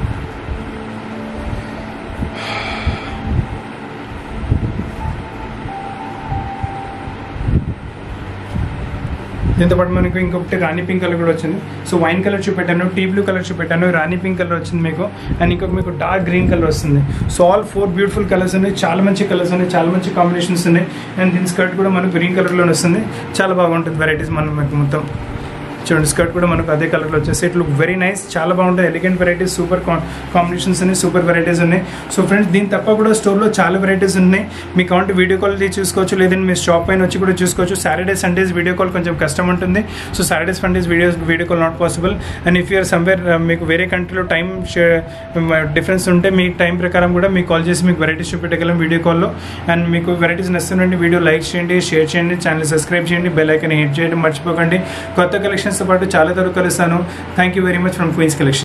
దీంతో పాటు మనకు ఇంకొకటి రాణి పింక్ కలర్ కూడా వచ్చింది సో వైన్ కలర్ చూపెట్టాను టీ బ్లూ కలర్ చూపెట్టాను రాణి పింక్ కలర్ వచ్చింది మీకు అండ్ ఇంకొక మీకు డార్క్ గ్రీన్ కలర్ వస్తుంది so all four beautiful colours ఉన్నాయి చాలా మంచి కలర్స్ ఉన్నాయి చాలా మంచి కాంబినేషన్స్ ఉన్నాయి అండ్ దీని స్కర్ట్ కూడా మనకు గ్రీన్ కలర్లో వస్తుంది చాలా బాగుంటుంది వెరైటీస్ మనం మీకు మొత్తం చూడండి స్కర్ట్ కూడా మనకు అదే కలర్లో వచ్చేసి ఇట్ లుక్ వెరీ నైస్ చాలా బాగుంటాయి ఎలిగెంట్ వెరైటీస్ సూపర్ కాంబినేషన్స్ ఉన్నాయి సూపర్ వెరైటీస్ ఉన్నాయి సో ఫ్రెండ్స్ దీని తప్ప కూడా స్టోర్లో చాలా వెరైటీస్ ఉన్నాయి మీకు కావాలంటే వీడియో కాల్ చూసుకోవచ్చు లేదంటే మీ షాప్ పైన వచ్చి కూడా చూసుకోవచ్చు సాటర్డే సండేస్ వీడియో కాల్ కొంచెం కష్టం ఉంటుంది so Saturday Sundays video video call not possible and if you are somewhere మీకు వేరే కంట్రీలో టైం డిఫరెన్స్ ఉంటే మీ టైం ప్రకారం కూడా మీకు కాల్ చేసి మీకు వెరైటీస్ చూపెట్టగలం వీడియో కాల్లో అండ్ మీకు వెరైటీస్ నచ్చుతుందండి వీడియో లైక్ చేయండి షేర్ చేయండి ఛానల్ సబ్స్క్రైబ్ చేయండి బెల్ ఐకన్ హిట్ చేయడం మర్చిపోకండి కొత్త కలెక్షన్స్తో పాటు చాలా తరకు కలుస్తాను thank you very much from Queens collection